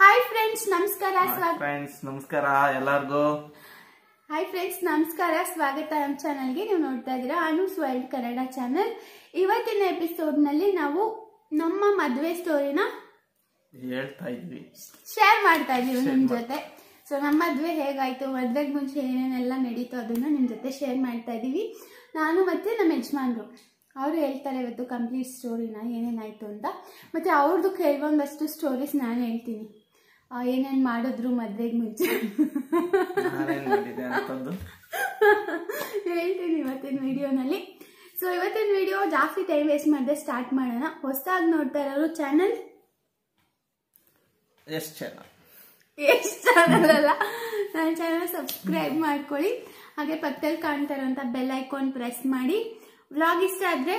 Hi friends ನಮಸ್ಕಾರ ಸ್ವಾಗತ friends ನಮಸ್ಕಾರ ಎಲ್ಲಾರ್ಗೂ ಹಾಯ್ ಫ್ರೆಂಡ್ಸ್ ನಮಸ್ಕಾರ ಸ್ವಾಗತ ನಮ್ಮ ಚಾನಲ್ಗೆ ನೀವು ನೋಡ್ತಾ ಇದ್ದೀರಾ ಅನೂಸ್ ವರ್ಲ್ಡ್ ಕನ್ನಡ ಚಾನಲ್ ಇವತ್ತಿನ ಎಪಿಸೋಡ್ನಲ್ಲಿ ನಾವು ನಮ್ಮ ಮದುವೆ ಸ್ಟೋರಿನ ಹೇಳ್ತಾ ಇದ್ವಿ ಶೇರ್ ಮಾಡ್ತಾ ಇದೀವಿ Share ನಿಮ್ ಮಾಡ್- ಜೊತೆ ಸೊ ನಮ್ಮ ಮದ್ವೆ ಹೇಗಾಯ್ತು ಮದ್ವೆಗೆ ಮುಂಚೆ ಏನೇನೆಲ್ಲ ನಡೀತು ಅದನ್ನ ನಿಮ್ ಜೊತೆ ಶೇರ್ ಮಾಡ್ತಾ ಇದೀವಿ ನಾನು ಮತ್ತೆ ನಮ್ಮ ಯಜಮಾನ್ರು ಅವರು ಹೇಳ್ತಾರೆ ಇವತ್ತು ಕಂಪ್ಲೀಟ್ ಸ್ಟೋರಿನ ಏನೇನಾಯ್ತು ಅಂತ ಮತ್ತೆ ಅವ್ರದ್ದು ಕೆಲವೊಂದಷ್ಟು ಸ್ಟೋರೀಸ್ ನಾನು ಹೇಳ್ತೀನಿ ಏನೇನು ಮಾಡಿದ್ರು ಮದ್ವೆಗೆ ಮುಂಚೆ ನಾನೇನ್ ಮಾಡಿದೆ ಅಂತದ್ದು ಹೇಳ್ತೀನಿ ಇವತ್ತಿನ ವಿಡಿಯೋನಲ್ಲಿ ಸೊ ಇವತ್ತಿನ ವಿಡಿಯೋ ಜಾಸ್ತಿ ಟೈಮ್ ವೇಸ್ಟ್ ಮಾಡದೆ ಸ್ಟಾರ್ಟ್ ಮಾಡೋಣ ಹೊಸದಾಗಿ ನೋಡ್ತಾ ಇರೋರು ಚಾನಲ್ ಎಷ್ಟ್ ಚೆನ್ನಾಗಿ ಎಷ್ಟು ಚಾನಲ್ ಅಲ್ಲ ನನ್ನ ಚಾನಲ್ ಸಬ್ಸ್ಕ್ರೈಬ್ ಮಾಡ್ಕೊಳ್ಳಿ ಹಾಗೆ ಪಕ್ಕದಲ್ಲಿ ಕಾಣ್ತಾ ಇರೋಂಥ ಬೆಲ್ ಐಕಾನ್ ಪ್ರೆಸ್ ಮಾಡಿ ವ್ಲಾಗ್ ಇಷ್ಟ ಆದರೆ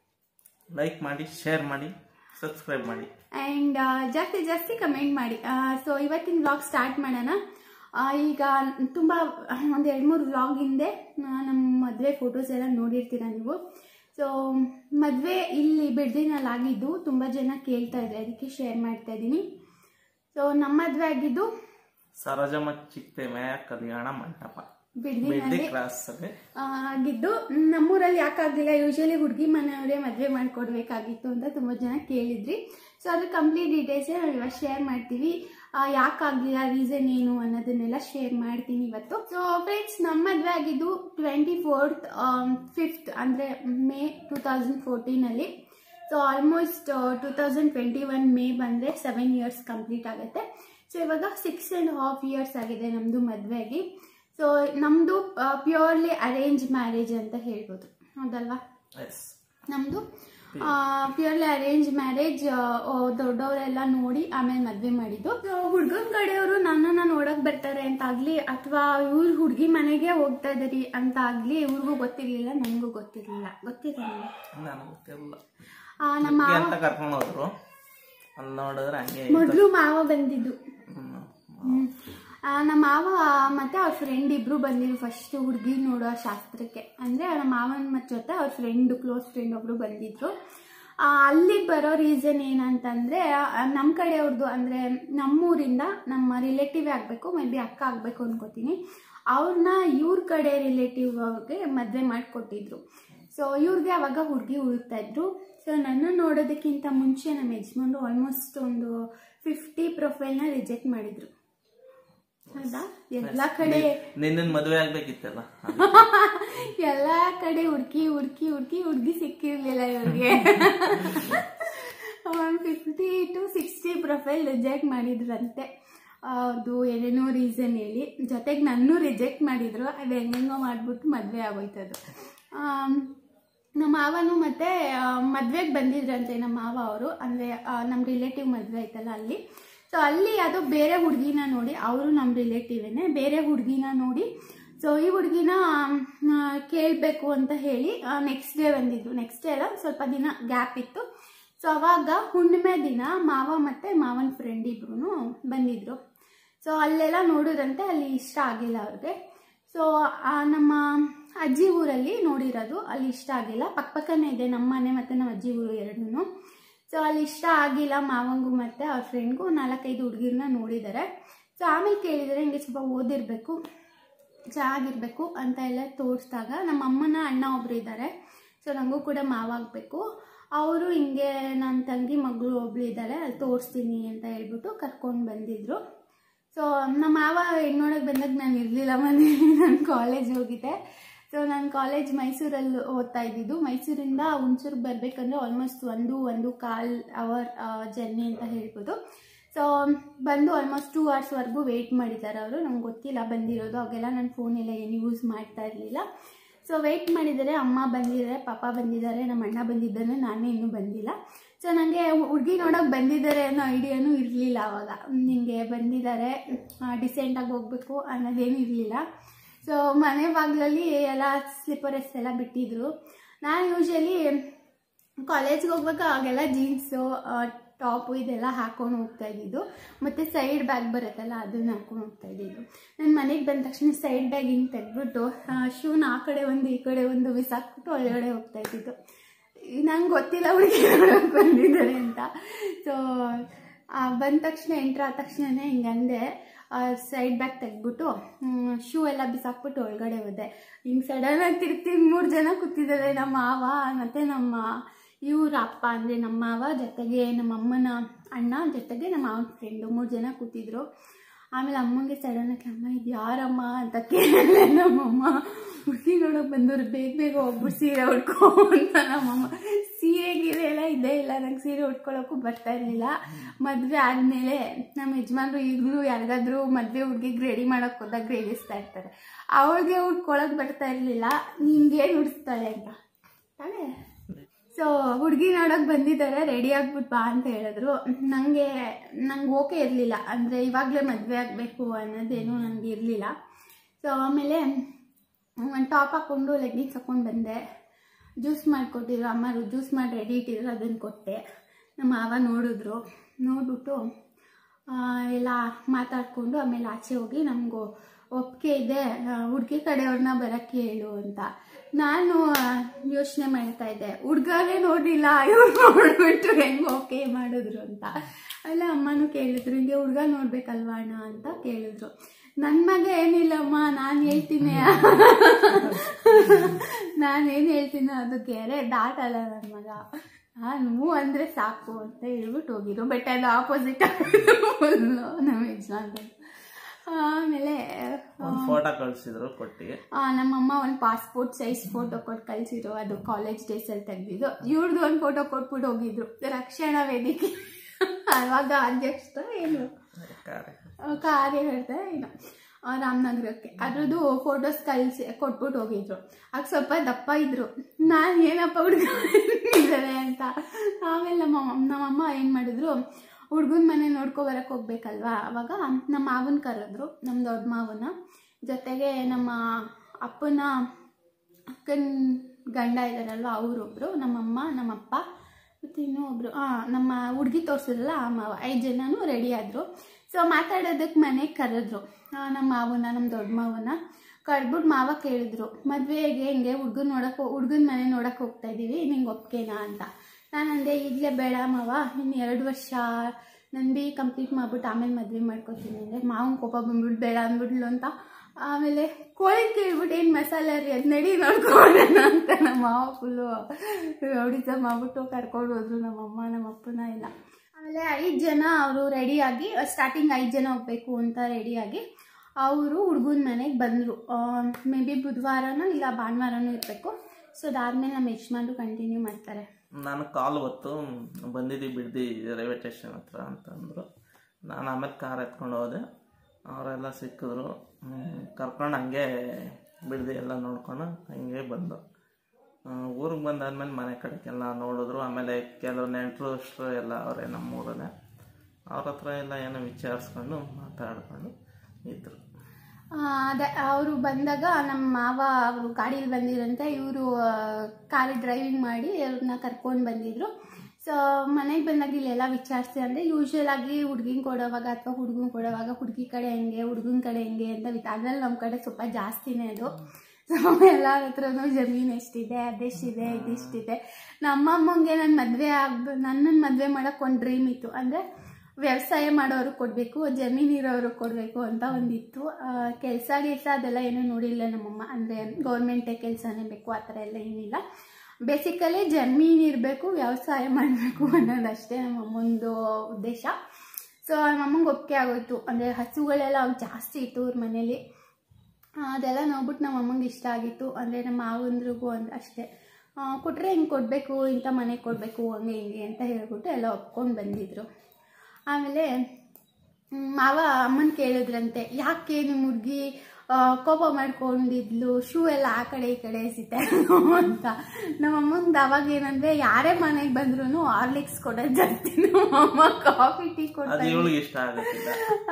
ಲೈಕ್ ಮಾಡಿ ಶೇರ್ ಮಾಡಿ ಸಬ್ಸ್ಕ್ರೈಬ್ ಮಾಡಿ ಆ್ಯಂಡ್ ಜಾಸ್ತಿ ಜಾಸ್ತಿ ಕಮೆಂಟ್ ಮಾಡಿ ಸೊ ಇವತ್ತಿನ ವ್ಲಾಗ್ ಸ್ಟಾರ್ಟ್ ಮಾಡೋಣ ಆ, ಈಗ ತುಂಬ ಒಂದು ಎರಡು ಮೂರು ವ್ಲಾಗ್ ಹಿಂದೆ ಆ, ನಮ್ಮ ಮದುವೆ ಫೋಟೋಸ್ ಎಲ್ಲ ನೋಡಿರ್ತೀರ ನೀವು ಸೊ ಮದುವೆ ಇಲ್ಲಿ ಬಿಡ್ದಿನಲ್ಲಿ ಆಗಿದ್ದು ತುಂಬ ಜನ ಕೇಳ್ತಾ ಇದ್ದಾರೆ ಅದಕ್ಕೆ ಶೇರ್ ಮಾಡ್ತಾ ಇದ್ದೀನಿ ಸೊ ನಮ್ಮ ಮದುವೆ ಆಗಿದ್ದು ಸರೋಜಮ್ಮ ಚಿಕ್ತೆಮೆ ಕಲ್ಯಾಣ ಮಂಟಪ ಬಿಡ್ದಿನಲ್ಲಿ ಬಿಡ್ದಿ ಕ್ರಾಸ್ ಅಲ್ಲಿ ಆ, ಆಗಿದ್ದು ಮ್, ನಮ್ಮೂರಲ್ಲಿ ಯಾಕಾಗಲಿಲ್ಲ ಯೂಶಲಿ ಹುಡುಗಿ ಮನೆಯವರೇ ಮದುವೆ ಮಾಡಿಕೊಡ್ಬೇಕಾಗಿತ್ತು ಅಂತ ತುಂಬ ಜನ ಕೇಳಿದ್ರಿ ಸೊ ಅದ್ರ ಕಂಪ್ಲೀಟ್ ಡೀಟೇಲ್ಸ್ ನಾವು ಇವಾಗ ಶೇರ್ ಮಾಡ್ತೀವಿ ಆ, ಯಾಕಾಗ್ಲಿಲ್ಲ ರೀಸನ್ ಏನು ಅನ್ನೋದನ್ನೆಲ್ಲ ಶೇರ್ ಮಾಡ್ತೀನಿ ಇವತ್ತು ಸೊ ಫ್ರೆಂಡ್ಸ್ ನಮ್ಮ ಮದುವೆ ಆಗಿದ್ದು ಟ್ವೆಂಟಿ ಫೋರ್ತ್ ಫಿಫ್ತ್ ಅಂದರೆ ಮೇ ಟೂ ತೌಸಂಡ್ ಫೋರ್ಟೀನಲ್ಲಿ so almost two thousand twenty one May ಬಂದರೆ ಸೆವೆನ್ ಇಯರ್ಸ್ ಕಂಪ್ಲೀಟ್ ಆಗುತ್ತೆ ಸೊ ಇವಾಗ ಸಿಕ್ಸ್ ಆ್ಯಂಡ್ ಹಾಫ್ ಇಯರ್ಸ್ ಆಗಿದೆ ನಮ್ಮದು ಮದುವೆಯಾಗಿ ಸೊ ನಮ್ಮದು ಪ್ಯೂರ್ಲಿ ಅರೇಂಜ್ ಮ್ಯಾರೇಜ್ ಅಂತ ಹೇಳ್ಬೋದು ಹೌದಲ್ವಾ ಎಸ್ ನಮ್ಮದು ಪ್ಯೂರ್ಲಿ ಅರೇಂಜ್ ಮ್ಯಾರೇಜ್ ದೊಡ್ಡವರೆಲ್ಲ ನೋಡಿ ಆಮೇಲೆ ಮದುವೆ ಮಾಡಿದ್ದು ಸೊ ಹುಡುಗನ ಕಡೆಯವರು ನನ್ನನ್ನು ನೋಡಕ್ ಬರ್ತಾರೆ ಅಂತ ಆಗ್ಲಿ ಅಥವಾ ಇವ್ರ ಹುಡುಗಿ ಮನೆಗೆ ಹೋಗ್ತಾ ಇದಾರಿ ಅಂತ ಆಗ್ಲಿ ಇವ್ರಿಗೂ ಗೊತ್ತಿರ್ಲಿಲ್ಲ ನನಗೂ ಗೊತ್ತಿರಲಿಲ್ಲ ಗೊತ್ತಿರಲಿಲ್ಲ ನಾನು ಗೊತ್ತಿರಲ್ಲ ಆ, ನಮ್ಮ ಮಾವ ಅಂತ ಕರ್ಕೊಂಡು ಹೋದ್ರು ಅಲ್ಲಿ ನೋಡಿದ್ರೆ ಹಂಗೆ ಮೊದಲು ಮಾವ ಬಂದಿದ್ದು ಹ್ಮ್. ಹ್ಮ್. ಆ, ನಮ್ಮ ಮಾವ ಮತ್ತೆ ಅವ್ರ ಫ್ರೆಂಡ್ ಇಬ್ರು ಬಂದಿದ್ರು ಫಸ್ಟ್ ಹುಡುಗಿ ನೋಡೋ ಶಾಸ್ತ್ರಕ್ಕೆ ಅಂದ್ರೆ ನಮ್ಮ ಮಾವನ ಮತ್ತೆ ಜೊತೆ ಅವ್ರ ಫ್ರೆಂಡ್ ಕ್ಲೋಸ್ ಫ್ರೆಂಡ್ ಒಬ್ರು ಬಂದಿದ್ರು ಆ, ಅಲ್ಲಿಗೆ ಬರೋ ರೀಸನ್ ಏನಂತಂದ್ರೆ ಆ, ನಮ್ಮ ಕಡೆಯವ್ರದ್ದು ಅಂದ್ರೆ ನಮ್ಮೂರಿಂದ ನಮ್ಮ ರಿಲೇಟಿವ್ ಆಗಬೇಕು ಮೇ ಬಿ ಅಕ್ಕ ಆಗಬೇಕು ಅನ್ಕೋತೀನಿ ಅವ್ರನ್ನ ಇವ್ರ ಕಡೆ ರಿಲೇಟಿವ್ ಅವ್ರಿಗೆ ಮದುವೆ ಮಾಡಿಕೊಟ್ಟಿದ್ರು ಸೊ ಇವ್ರಿಗೆ ಅವಾಗ ಹುಡುಗಿ ಹುಡುಕ್ತಾ ಇದ್ರು ಸೊ ನನ್ನ ನೋಡೋದಕ್ಕಿಂತ ಮುಂಚೆ ನಮ್ಮ ಯಜಮಾನ್ರು ಆಲ್ಮೋಸ್ಟ್ ಒಂದು ಫಿಫ್ಟಿ ಪ್ರೊಫೈಲ್ನ ರಿಜೆಕ್ಟ್ ಮಾಡಿದ್ರು ಹೌದಾ ಎಲ್ಲ ಕಡೆ ನಿನ್ನ ಮದುವೆ ಆಗ್ಬೇಕಿತ್ತಲ್ಲ ಎಲ್ಲ ಕಡೆ ಹುಡುಕಿ ಹುಡುಕಿ ಹುಡುಕಿ ಹುಡುಗಿ ಸಿಕ್ಕಿರ್ಲಿಲ್ಲ ಇವ್ರಿಗೆ ಒಂದು fifty to sixty profile reject ಮಾಡಿದ್ರಂತೆ ಅದು ಏನೇನೋ ರೀಸನ್ ಹೇಳಿ ಜೊತೆಗೆ ನನ್ನೂ ರಿಜೆಕ್ಟ್ ಮಾಡಿದ್ರು ಅದು ಹೆಂಗೆಂಗೋ ಮಾಡ್ಬಿಟ್ಟು ಮದುವೆ ಆಗೋಯ್ತದು ಆಮ್, ನಮ್ಮ ಮಾವನು ಮತ್ತೆ ಮದ್ವೆಗೆ ಬಂದಿದ್ರಂತೆ ನಮ್ಮ ಮಾವ ಅವರು ಅಂದರೆ ನಮ್ಮ ರಿಲೇಟಿವ್ ಮದುವೆ ಆಯ್ತಲ್ಲ ಅಲ್ಲಿ ಸೊ ಅಲ್ಲಿ ಅದು ಬೇರೆ ಹುಡುಗಿನ ನೋಡಿ ಅವರು ನಮ್ಮ ರಿಲೇಟಿವೇನೆ ಬೇರೆ ಹುಡುಗಿನ ನೋಡಿ ಸೊ ಈ ಹುಡುಗಿನ ಕೇಳಬೇಕು ಅಂತ ಹೇಳಿ ನೆಕ್ಸ್ಟ್ ಡೇ ಬಂದಿದ್ರು ನೆಕ್ಸ್ಟ್ ಡೇ ಅಲ್ಲ ಸ್ವಲ್ಪ ದಿನ ಗ್ಯಾಪ್ ಇತ್ತು ಸೊ ಅವಾಗ ಹುಣ್ಣಿಮೆ ದಿನ ಮಾವ ಮತ್ತು ಮಾವನ ಫ್ರೆಂಡ್ ಇಬ್ರು ಬಂದಿದ್ರು ಸೊ ಅಲ್ಲೆಲ್ಲ ನೋಡಿದ್ರಂತೆ ಅಲ್ಲಿ ಇಷ್ಟ ಆಗಿಲ್ಲ ಅವ್ರಿಗೆ ಸೊ ನಮ್ಮ ಅಜ್ಜಿ ಊರಲ್ಲಿ ನೋಡಿರೋದು ಅಲ್ಲಿ ಇಷ್ಟ ಆಗಿಲ್ಲ ಪಕ್ಕಪಕ್ಕನೇ ಇದೆ ನಮ್ಮ ಮನೆ ಮತ್ತು ನಮ್ಮ ಅಜ್ಜಿ ಊರು ಎರಡೂ ಸೊ ಅಲ್ಲಿ ಇಷ್ಟ ಆಗಿಲ್ಲ ಮಾವಂಗೂ ಮತ್ತು ಅವ್ರ ಫ್ರೆಂಡ್ಗೂ ನಾಲ್ಕೈದು ಹುಡುಗಿರನ್ನ ನೋಡಿದ್ದಾರೆ ಸೊ ಆಮೇಲೆ ಕೇಳಿದರೆ ಹಿಂಗೆ ಸ್ವಲ್ಪ ಓದಿರಬೇಕು ಚೆನ್ನಾಗಿರ್ಬೇಕು ಅಂತ ಎಲ್ಲ ತೋರಿಸಿದಾಗ ನಮ್ಮ ಅಮ್ಮನ ಅಣ್ಣ ಒಬ್ರು ಇದ್ದಾರೆ ಸೊ ನನಗೂ ಕೂಡ ಮಾವಾಗಬೇಕು ಅವರು ಹಿಂಗೆ ನನ್ನ ತಂಗಿ ಮಗಳು ಒಬ್ಳು ಇದ್ದಾಳೆ ಅಲ್ಲಿ ತೋರಿಸ್ತೀನಿ ಅಂತ ಹೇಳ್ಬಿಟ್ಟು ಕರ್ಕೊಂಡು ಬಂದಿದ್ರು ಸೊ ನಮ್ಮ ಮಾವ ಹೆಣ್ಣೊಳಗೆ ಬಂದಾಗ ನಾನು ಇರಲಿಲ್ಲ ಮನೇಲಿ ನಾನು ಕಾಲೇಜ್ ಹೋಗಿದ್ದೆ ಸೊ ನಾನು ಕಾಲೇಜ್ ಮೈಸೂರಲ್ಲಿ ಓದ್ತಾ ಇದ್ದಿದ್ದು ಮೈಸೂರಿಂದ ಹುಣಸೂರಿಗೆ ಬರಬೇಕಂದ್ರೆ ಆಲ್ಮೋಸ್ಟ್ ಒಂದು ಒಂದು ಕಾಲ್ ಅವರ್ ಜರ್ನಿ ಅಂತ ಹೇಳ್ಬೋದು ಸೊ ಬಂದು ಆಲ್ಮೋಸ್ಟ್ ಟೂ ಅವರ್ಸ್ವರೆಗೂ ವೆಯ್ಟ್ ಮಾಡಿದ್ದಾರೆ ಅವರು ನಂಗೆ ಗೊತ್ತಿಲ್ಲ ಬಂದಿರೋದು ಅವಾಗೆಲ್ಲ ನನ್ನ ಫೋನೆಲ್ಲ ಏನು ಯೂಸ್ ಮಾಡ್ತಾ ಇರಲಿಲ್ಲ ಸೊ ವೆಯ್ಟ್ ಮಾಡಿದ್ದಾರೆ ಅಮ್ಮ ಬಂದಿದ್ದಾರೆ ಪಾಪ ಬಂದಿದ್ದಾರೆ ನಮ್ಮ ಅಣ್ಣ ಬಂದಿದ್ದಾನೆ ನಾನೇ ಇನ್ನೂ ಬಂದಿಲ್ಲ ಸೊ ನನಗೆ ಹುಡುಗಿ ನೋಡೋಕೆ ಬಂದಿದ್ದಾರೆ ಅನ್ನೋ ಐಡಿಯಾನೂ ಇರಲಿಲ್ಲ ಆವಾಗ ನಿಮಗೆ ಬಂದಿದ್ದಾರೆ ಡಿಸೆಂಟಾಗಿ ಹೋಗಬೇಕು ಅನ್ನೋದೇನು ಇರಲಿಲ್ಲ ಸೊ ಮನೆ ಬಾಗಿಲಲ್ಲಿ ಎಲ್ಲ ಸ್ಲಿಪ್ಪರ್ಸ್ ಎಲ್ಲ ಬಿಟ್ಟಿದ್ರು ನಾನು ಯೂಶಲಿ ಕಾಲೇಜ್ಗೆ ಹೋಗ್ಬೇಕು ಆಗೆಲ್ಲ ಜೀನ್ಸು ಟಾಪು ಇದೆಲ್ಲ ಹಾಕೊಂಡು ಹೋಗ್ತಾ ಇದ್ದಿದ್ದು ಮತ್ತು ಸೈಡ್ ಬ್ಯಾಗ್ ಬರುತ್ತಲ್ಲ ಅದನ್ನ ಹಾಕೊಂಡು ಹೋಗ್ತಾ ಇದ್ದಿದ್ದು ನಾನು ಮನೆಗೆ ಬಂದ ತಕ್ಷಣ ಸೈಡ್ ಬ್ಯಾಗ್ ಹಿಂಗೆ ತೆಗ್ದ್ಬಿಟ್ಟು ಶೂನ ಆ ಕಡೆ ಒಂದು ಈ ಕಡೆ ಒಂದು ಬಿಸಾಕ್ಬಿಟ್ಟು ಒಳಗಡೆ ಹೋಗ್ತಾ ಇದ್ದಿದ್ದು ನಂಗೆ ಗೊತ್ತಿಲ್ಲ ಹುಡುಗಿ ಬಂದಿದ್ದಾರೆ ಅಂತ ಸೊ ಬಂದ ತಕ್ಷಣ ಎಂಟ್ರ್ ಆದ ತಕ್ಷಣನೇ ಹಿಂಗಂದೆ ಸೈಡ್ ಬ್ಯಾಗ್ ತೆಗ್ಬಿಟ್ಟು ಶೂ ಎಲ್ಲ ಬಿಸಾಕ್ಬಿಟ್ಟು ಒಳಗಡೆ ಹೋದೆ ಹಿಂಗೆ ಸಡನ್ ಆಗಿ ತಿರ್ಗ್ತೀನಿ ಮೂರು ಜನ ಕೂತಿದ್ದಾರೆ ನಮ್ಮ ಮಾವ ಮತ್ತು ನಮ್ಮ ಇವ್ರ ಅಪ್ಪ ಅಂದರೆ ನಮ್ಮ ಮಾವ ಜೊತೆಗೆ ನಮ್ಮ ಅಮ್ಮನ ಅಣ್ಣ ಜೊತೆಗೆ ನಮ್ಮ ಮಾವನ ಫ್ರೆಂಡು ಮೂರು ಜನ ಕೂತಿದ್ರು ಆಮೇಲೆ ಅಮ್ಮಂಗೆ ಸಡನ್ನಾಗಿ ಅಮ್ಮ ಇದು ಯಾರಮ್ಮ ಅಂತ ಕೇಳಿದೆ ನಮ್ಮಮ್ಮ ಹುಡುಗಿ ನೋಡೋಕೆ ಬಂದವ್ರು ಬೇಗ ಬೇಗ ಒಬ್ಬರು ಸೀರೆ ಉಟ್ಕೊ ಅಂತ ನಮ್ಮಮ್ಮ ಸೀರೆ ಗೀರೆ ಎಲ್ಲ ಇದೇ ಇಲ್ಲ ನಂಗೆ ಸೀರೆ ಉಟ್ಕೊಳ್ಳೋಕ್ಕೂ ಬರ್ತಾ ಇರಲಿಲ್ಲ ಮದುವೆ ಆದಮೇಲೆ ನಮ್ಮ ಯಜಮಾನ್ರು ಈಗಲೂ ಯಾರಿಗಾದ್ರೂ ಮದುವೆ ಹುಡುಗಿಗೆ ರೆಡಿ ಮಾಡೋಕೆ ಹೋದಾಗ ರೇಗಿಸ್ತಾ ಇರ್ತಾರೆ ಅವಳಿಗೆ ಉಟ್ಕೊಳ್ಳೋಕೆ ಬರ್ತಾ ಇರಲಿಲ್ಲ ನಿನ್ಗೇನು ಉಡಿಸ್ತಾಳೆ ಅಂತ ತಾನೇ ಸೊ ಹುಡುಗಿ ನೋಡೋಕೆ ಬಂದಿದ್ದಾರೆ ರೆಡಿ ಆಗ್ಬಿಟ್ಟು ಬಾ ಅಂತ ಹೇಳಿದ್ರು ನನಗೆ ನಂಗೆ ಓಕೆ ಇರಲಿಲ್ಲ ಅಂದರೆ ಇವಾಗಲೇ ಮದುವೆ ಆಗಬೇಕು ಅನ್ನೋದೇನು ನನಗೆ ಇರಲಿಲ್ಲ ಸೊ ಆಮೇಲೆ ಒಂದು ಟಾಪ್ ಹಾಕ್ಕೊಂಡು ಲೆಗ್ಗಿನ್ಸ್ ಹಾಕ್ಕೊಂಡು ಬಂದೆ ಜ್ಯೂಸ್ ಮಾಡಿಕೊಟ್ಟಿದ್ರು ಅಮ್ಮರು ಜ್ಯೂಸ್ ಮಾಡಿ ರೆಡಿ ಇಟ್ಟಿದ್ರು ಅದನ್ನು ಕೊಟ್ಟೆ ನಮ್ಮ ಮಾವ ನೋಡಿದ್ರು ನೋಡ್ಬಿಟ್ಟು ಆ, ಎಲ್ಲ ಮಾತಾಡಿಕೊಂಡು ಆಮೇಲೆ ಆಚೆ ಹೋಗಿ ನಮಗೂ ಒಪ್ಪಿಗೆ ಇದೆ ಹುಡುಗಿ ಕಡೆಯವ್ರನ್ನ ಬರೋಕ್ಕೆ ಹೇಳು ಅಂತ ನಾನು ಯೋಚನೆ ಮಾಡ್ತಾ ಇದ್ದೆ ಹುಡ್ಗನೇ ನೋಡಿಲ್ಲ ಇವ್ರು ನೋಡ್ಬಿಟ್ಟು ಹೆಂಗೆ ಓಕೆ ಮಾಡಿದ್ರು ಅಂತ ಅಲ್ಲ ಅಮ್ಮನೂ ಕೇಳಿದ್ರು ಹಿಂಗೆ ಹುಡುಗ ನೋಡ್ಬೇಕಲ್ವಾ ಅಣ್ಣ ಅಂತ ಕೇಳಿದ್ರು ನನ್ನ ಮಗ ಏನಿಲ್ಲಮ್ಮ ನಾನು ಹೇಳ್ತೀನಿ ನಾನೇನು ಹೇಳ್ತೀನೋ ಅದು ಕೆರೆ ದಾಟಲ್ಲ ನನ್ನ ಮಗ ನಾನು ಹ್ಞೂ ಅಂದರೆ ಸಾಕು ಅಂತ ಹೇಳ್ಬಿಟ್ಟು ಹೋಗಿದ್ರು ಬಟ್ ಅದು ಆಪೋಸಿಟ್ ಫುಲ್ಲು ನಮ್ಮ ಯಜಮಾನ್ರು ಆಮೇಲೆ ಒಂದು ಫೋಟೋ ಕಳಿಸಿದ್ರು ಕೊಟ್ಟಿಗೆ ಆ, ನಮ್ಮಮ್ಮ ಒಂದು ಪಾಸ್ಪೋರ್ಟ್ ಸೈಜ್ ಫೋಟೋ ಕೊಟ್ಟು ಕಳಿಸಿದ್ರು ಅದು ಕಾಲೇಜ್ ಡೇಸಲ್ಲಿ ತೆಗ್ದಿದ್ದು ಇವ್ರದ್ದು ಒಂದು ಫೋಟೋ ಕೊಟ್ಬಿಟ್ಟು ಹೋಗಿದ್ರು ರಕ್ಷಣಾ ವೇದಿಕೆ ಅವಾಗ ಅಧ್ಯಕ್ಷ ಏನು ಕಾರ್ಯ ಕಾರ್ಯಕರ್ತ ಏನು ಆ, ರಾಮನಗರಕ್ಕೆ ಅದ್ರದ್ದು ಫೋಟೋಸ್ ಕಳಿಸಿ ಕೊಟ್ಬಿಟ್ಟು ಹೋಗಿದ್ರು ಆಗ ಸ್ವಲ್ಪ ದಪ್ಪ ಇದ್ರು ನಾನು ಏನಪ್ಪ ಹುಡುಗ ಇದ್ದಾರೆ ಅಂತ ಆಮೇಲೆ ನಮ್ಮ ನಮ್ಮಮ್ಮ ಏನು ಮಾಡಿದ್ರು ಹುಡುಗನ ಮನೆ ನೋಡ್ಕೊ ಬರಕ್ಕೆ ಹೋಗ್ಬೇಕಲ್ವಾ ಅವಾಗ ನಮ್ಮ ಮಾವನ ಕರೆದ್ರು ನಮ್ಮ ದೊಡ್ಡ ಮಾವನ ಜೊತೆಗೆ ನಮ್ಮ ಅಪ್ಪನ ಅಕ್ಕನ ಗಂಡ ಇದ್ದಾರಲ್ವ ಅವರೊಬ್ಬರು ನಮ್ಮಮ್ಮ ನಮ್ಮಪ್ಪ ಮತ್ತು ಇನ್ನೂ ಒಬ್ಬರು ಹಾಂ ನಮ್ಮ ಹುಡುಗಿ ತೋರಿಸಿದ್ರಲ್ಲ ಆ ಮಾವ ಐದು ಜನನೂ ರೆಡಿ ಆದರು ಸೊ ಮಾತಾಡೋದಕ್ಕೆ ಮನೆಗೆ ಕರೆದ್ರು ಆ, ನಮ್ಮ ಮಾವನ ನಮ್ಮ ದೊಡ್ಡ ಮಾವನ ಕರ್ಬಿಟ್ಟು ಮಾವ ಕೇಳಿದ್ರು ಮದುವೆಗೆ ಹಿಂಗೆ ಹುಡ್ಗನ ನೋಡಕ್ಕೆ ಹುಡ್ಗನ ಮನೆ ನೋಡಕ್ಕೆ ಹೋಗ್ತಾ ಇದ್ದೀವಿ ನಿಂಗೆ ಒಪ್ಕೆನಾ ಅಂತ ನಾನು ಅಂದೆ ಈಗಲೇ ಬೇಡ ಮಾವ ಇನ್ನು ಎರಡು ವರ್ಷ ನನ್ನ ಬಿ ಕಂಪ್ಲೀಟ್ ಮಾಡ್ಬಿಟ್ಟು ಆಮೇಲೆ ಮದುವೆ ಮಾಡ್ಕೊತೀನಿ ಅಂದರೆ ಮಾವನ ಕೋಪ ಬಂದ್ಬಿಟ್ಟು ಬೇಡ ಅಂದ್ಬಿಟ್ಲು ಅಂತ ಆಮೇಲೆ ಕೋಳಿ ಕೇಳ್ಬಿಟ್ಟು ಏನು ಮಸಾಲೆ ರೀ ಅದು ನಡಿ ನೋಡ್ಕೊಳ್ಳೋಣ ಅಂತ ನಮ್ಮ ಮಾವ ಫುಲ್ಲು ಹೊಡಿತ ಮಾಡ್ಬಿಟ್ಟು ಕರ್ಕೊಂಡು ಹೋದ್ರು ನಮ್ಮಮ್ಮ ನಮ್ಮಪ್ಪನ ಎಲ್ಲ ಆಮೇಲೆ ಐದು ಜನ ಅವರು ರೆಡಿಯಾಗಿ ಸ್ಟಾರ್ಟಿಂಗ್ ಐದು ಜನ ಹೋಗ್ಬೇಕು ಅಂತ ರೆಡಿಯಾಗಿ ಅವರು ಹುಡುಗನ ಮನೆಗೆ ಬಂದರು ಮೇ ಬಿ ಬುಧವಾರನೋ ಇಲ್ಲ ಭಾನುವಾರನೂ ಇರಬೇಕು ಸೊ ಅದಾದಮೇಲೆ ನಮ್ಮ ಯಜಮಾನ್ರು ಕಂಟಿನ್ಯೂ ಮಾಡ್ತಾರೆ ನಾನು ಕಾಲ್ ಹೊತ್ತು ಬಂದಿದ್ದು ಬಿಡ್ದು ರೈಲ್ವೆ ಸ್ಟೇಷನ್ ಹತ್ರ ಅಂತಂದರು ನಾನು ಆಮೇಲೆ ಕಾರ್ ಎತ್ಕೊಂಡು ಹೋದೆ ಅವರೆಲ್ಲ ಸಿಕ್ಕಿದ್ರು ಕರ್ಕೊಂಡು ಹಂಗೆ ಬಿಡ್ದು ಎಲ್ಲ ನೋಡ್ಕೊಂಡು ಹಂಗೆ ಬಂದು ಊರಿಗೆ ಬಂದಾದ್ಮೇಲೆ ಮನೆ ಕಡೆಗೆಲ್ಲ ನೋಡಿದ್ರು ಆಮೇಲೆ ಕೆಲವು ನೆಂಟರು ಅಷ್ಟರು ಎಲ್ಲ ಅವರೇ ನಮ್ಮೂರಲ್ಲೇ ಅವ್ರ ಹತ್ರ ಎಲ್ಲ ಏನೋ ವಿಚಾರಿಸ್ಕೊಂಡು ಮಾತಾಡ್ಕೊಂಡು ಇದ್ರು ಆ, ಅದೇ ಅವರು ಬಂದಾಗ ನಮ್ಮ ಮಾವ ಅವರು ಗಾಡೀಲಿ ಬಂದಿರಂತೆ ಇವರು ಕಾರ್ ಡ್ರೈವಿಂಗ್ ಮಾಡಿ ಅವ್ರನ್ನ ಕರ್ಕೊಂಡು ಬಂದಿದ್ರು ಸೊ ಮನೆಗೆ ಬಂದಾಗ ಇಲ್ಲೆಲ್ಲ ವಿಚಾರಿಸಿ ಅಂದರೆ ಯೂಶ್ವಲ್ ಆಗಿ ಹುಡ್ಗಿನ ಕೊಡೋವಾಗ ಅಥವಾ ಹುಡುಗನ ಕೊಡೋವಾಗ ಹುಡುಗಿ ಕಡೆ ಹೆಂಗೆ ಹುಡುಗನ ಕಡೆ ಹೆಂಗೆ ಅಂತ ವಿತ್ ಅದ್ರಲ್ಲಿ ನಮ್ಮ ಕಡೆ ಸ್ವಲ್ಪ ಜಾಸ್ತಿನೇ ಅದು ಸೊ ಎಲ್ಲರ ಹತ್ರನೂ ಜಮೀನು ಎಷ್ಟಿದೆ ಅದೆಷ್ಟಿದೆ ಇದಿಷ್ಟಿದೆ ನಮ್ಮಮ್ಮಂಗೆ ನನ್ನ ಮದುವೆ ಆಗ್ಬ ನನ್ನನ್ನು ಮದುವೆ ಮಾಡೋಕೆ ಒಂದು ಡ್ರೀಮ್ ಇತ್ತು ಅಂದರೆ ವ್ಯವಸಾಯ ಮಾಡೋರು ಕೊಡಬೇಕು ಜಮೀನು ಇರೋರು ಕೊಡಬೇಕು ಅಂತ ಒಂದಿತ್ತು ಕೆಲಸ ಗಿಲ್ಸ ಅದೆಲ್ಲ ಏನೂ ನೋಡಿಲ್ಲ ನಮ್ಮಮ್ಮ ಅಂದರೆ ಗೌರ್ಮೆಂಟೇ ಕೆಲಸನೇ ಬೇಕು ಆ ಥರ ಎಲ್ಲ ಏನಿಲ್ಲ ಬೇಸಿಕಲಿ ಜಮೀನು ಇರಬೇಕು ವ್ಯವಸಾಯ ಮಾಡಬೇಕು ಅನ್ನೋದಷ್ಟೇ ನಮ್ಮಮ್ಮಂದು ಉದ್ದೇಶ ಸೊ ನಮ್ಮಮ್ಮಂಗೆ ಒಪ್ಪಿಗೆ ಆಗೋಯ್ತು ಅಂದರೆ ಹಸುಗಳೆಲ್ಲ ಅವಾಗ ಜಾಸ್ತಿ ಇತ್ತು ಅವ್ರ ಮನೇಲಿ ಆ, ಅದೆಲ್ಲ ನೋಡ್ಬಿಟ್ಟು ನಮ್ಮ ಅಮ್ಮಂಗೆ ಇಷ್ಟ ಆಗಿತ್ತು ಅಂದರೆ ನಮ್ಮ ಮಾವಂದ್ರಿಗೂ ಒಂದು ಅಷ್ಟೇ ಆ, ಕೊಟ್ರೆ ಹಿಂಗೆ ಕೊಡಬೇಕು ಇಂಥ ಮನೆಗೆ ಕೊಡಬೇಕು ಹಂಗೆ ಹಿಂಗೆ ಅಂತ ಹೇಳ್ಬಿಟ್ಟು ಎಲ್ಲ ಒಪ್ಕೊಂಡು ಬಂದಿದ್ರು ಆಮೇಲೆ ಮ್, ಮಾವ ಅಮ್ಮನ ಕೇಳಿದ್ರಂತೆ ಯಾಕೆ ನಿಮ್ಮ ಹುಡುಗಿ ಕೋಪ ಮಾಡ್ಕೊಂಡಿದ್ಲು ಶೂ ಎಲ್ಲ ಆ ಕಡೆ ಈ ಕಡೆ ಎಸಿತಾ ಇದ್ಲು ಅಂತ ನಮ್ಮ ಅಮ್ಮಂದು ಅವಾಗ ಏನಂದ್ರೆ ಯಾರೇ ಮನೆಗೆ ಬಂದ್ರು ಹಾರ್ಲಿಕ್ಸ್ ಕೊಡೋದು ಜಾಸ್ತಿ ನಮ್ಮಮ್ಮ ಕಾಫಿ ಟೀ ಅದು ಕೊಡ್ತಾರೆ ಇವಳಿಗೆ ಇಷ್ಟ ಆಗುತ್ತಿಲ್ಲ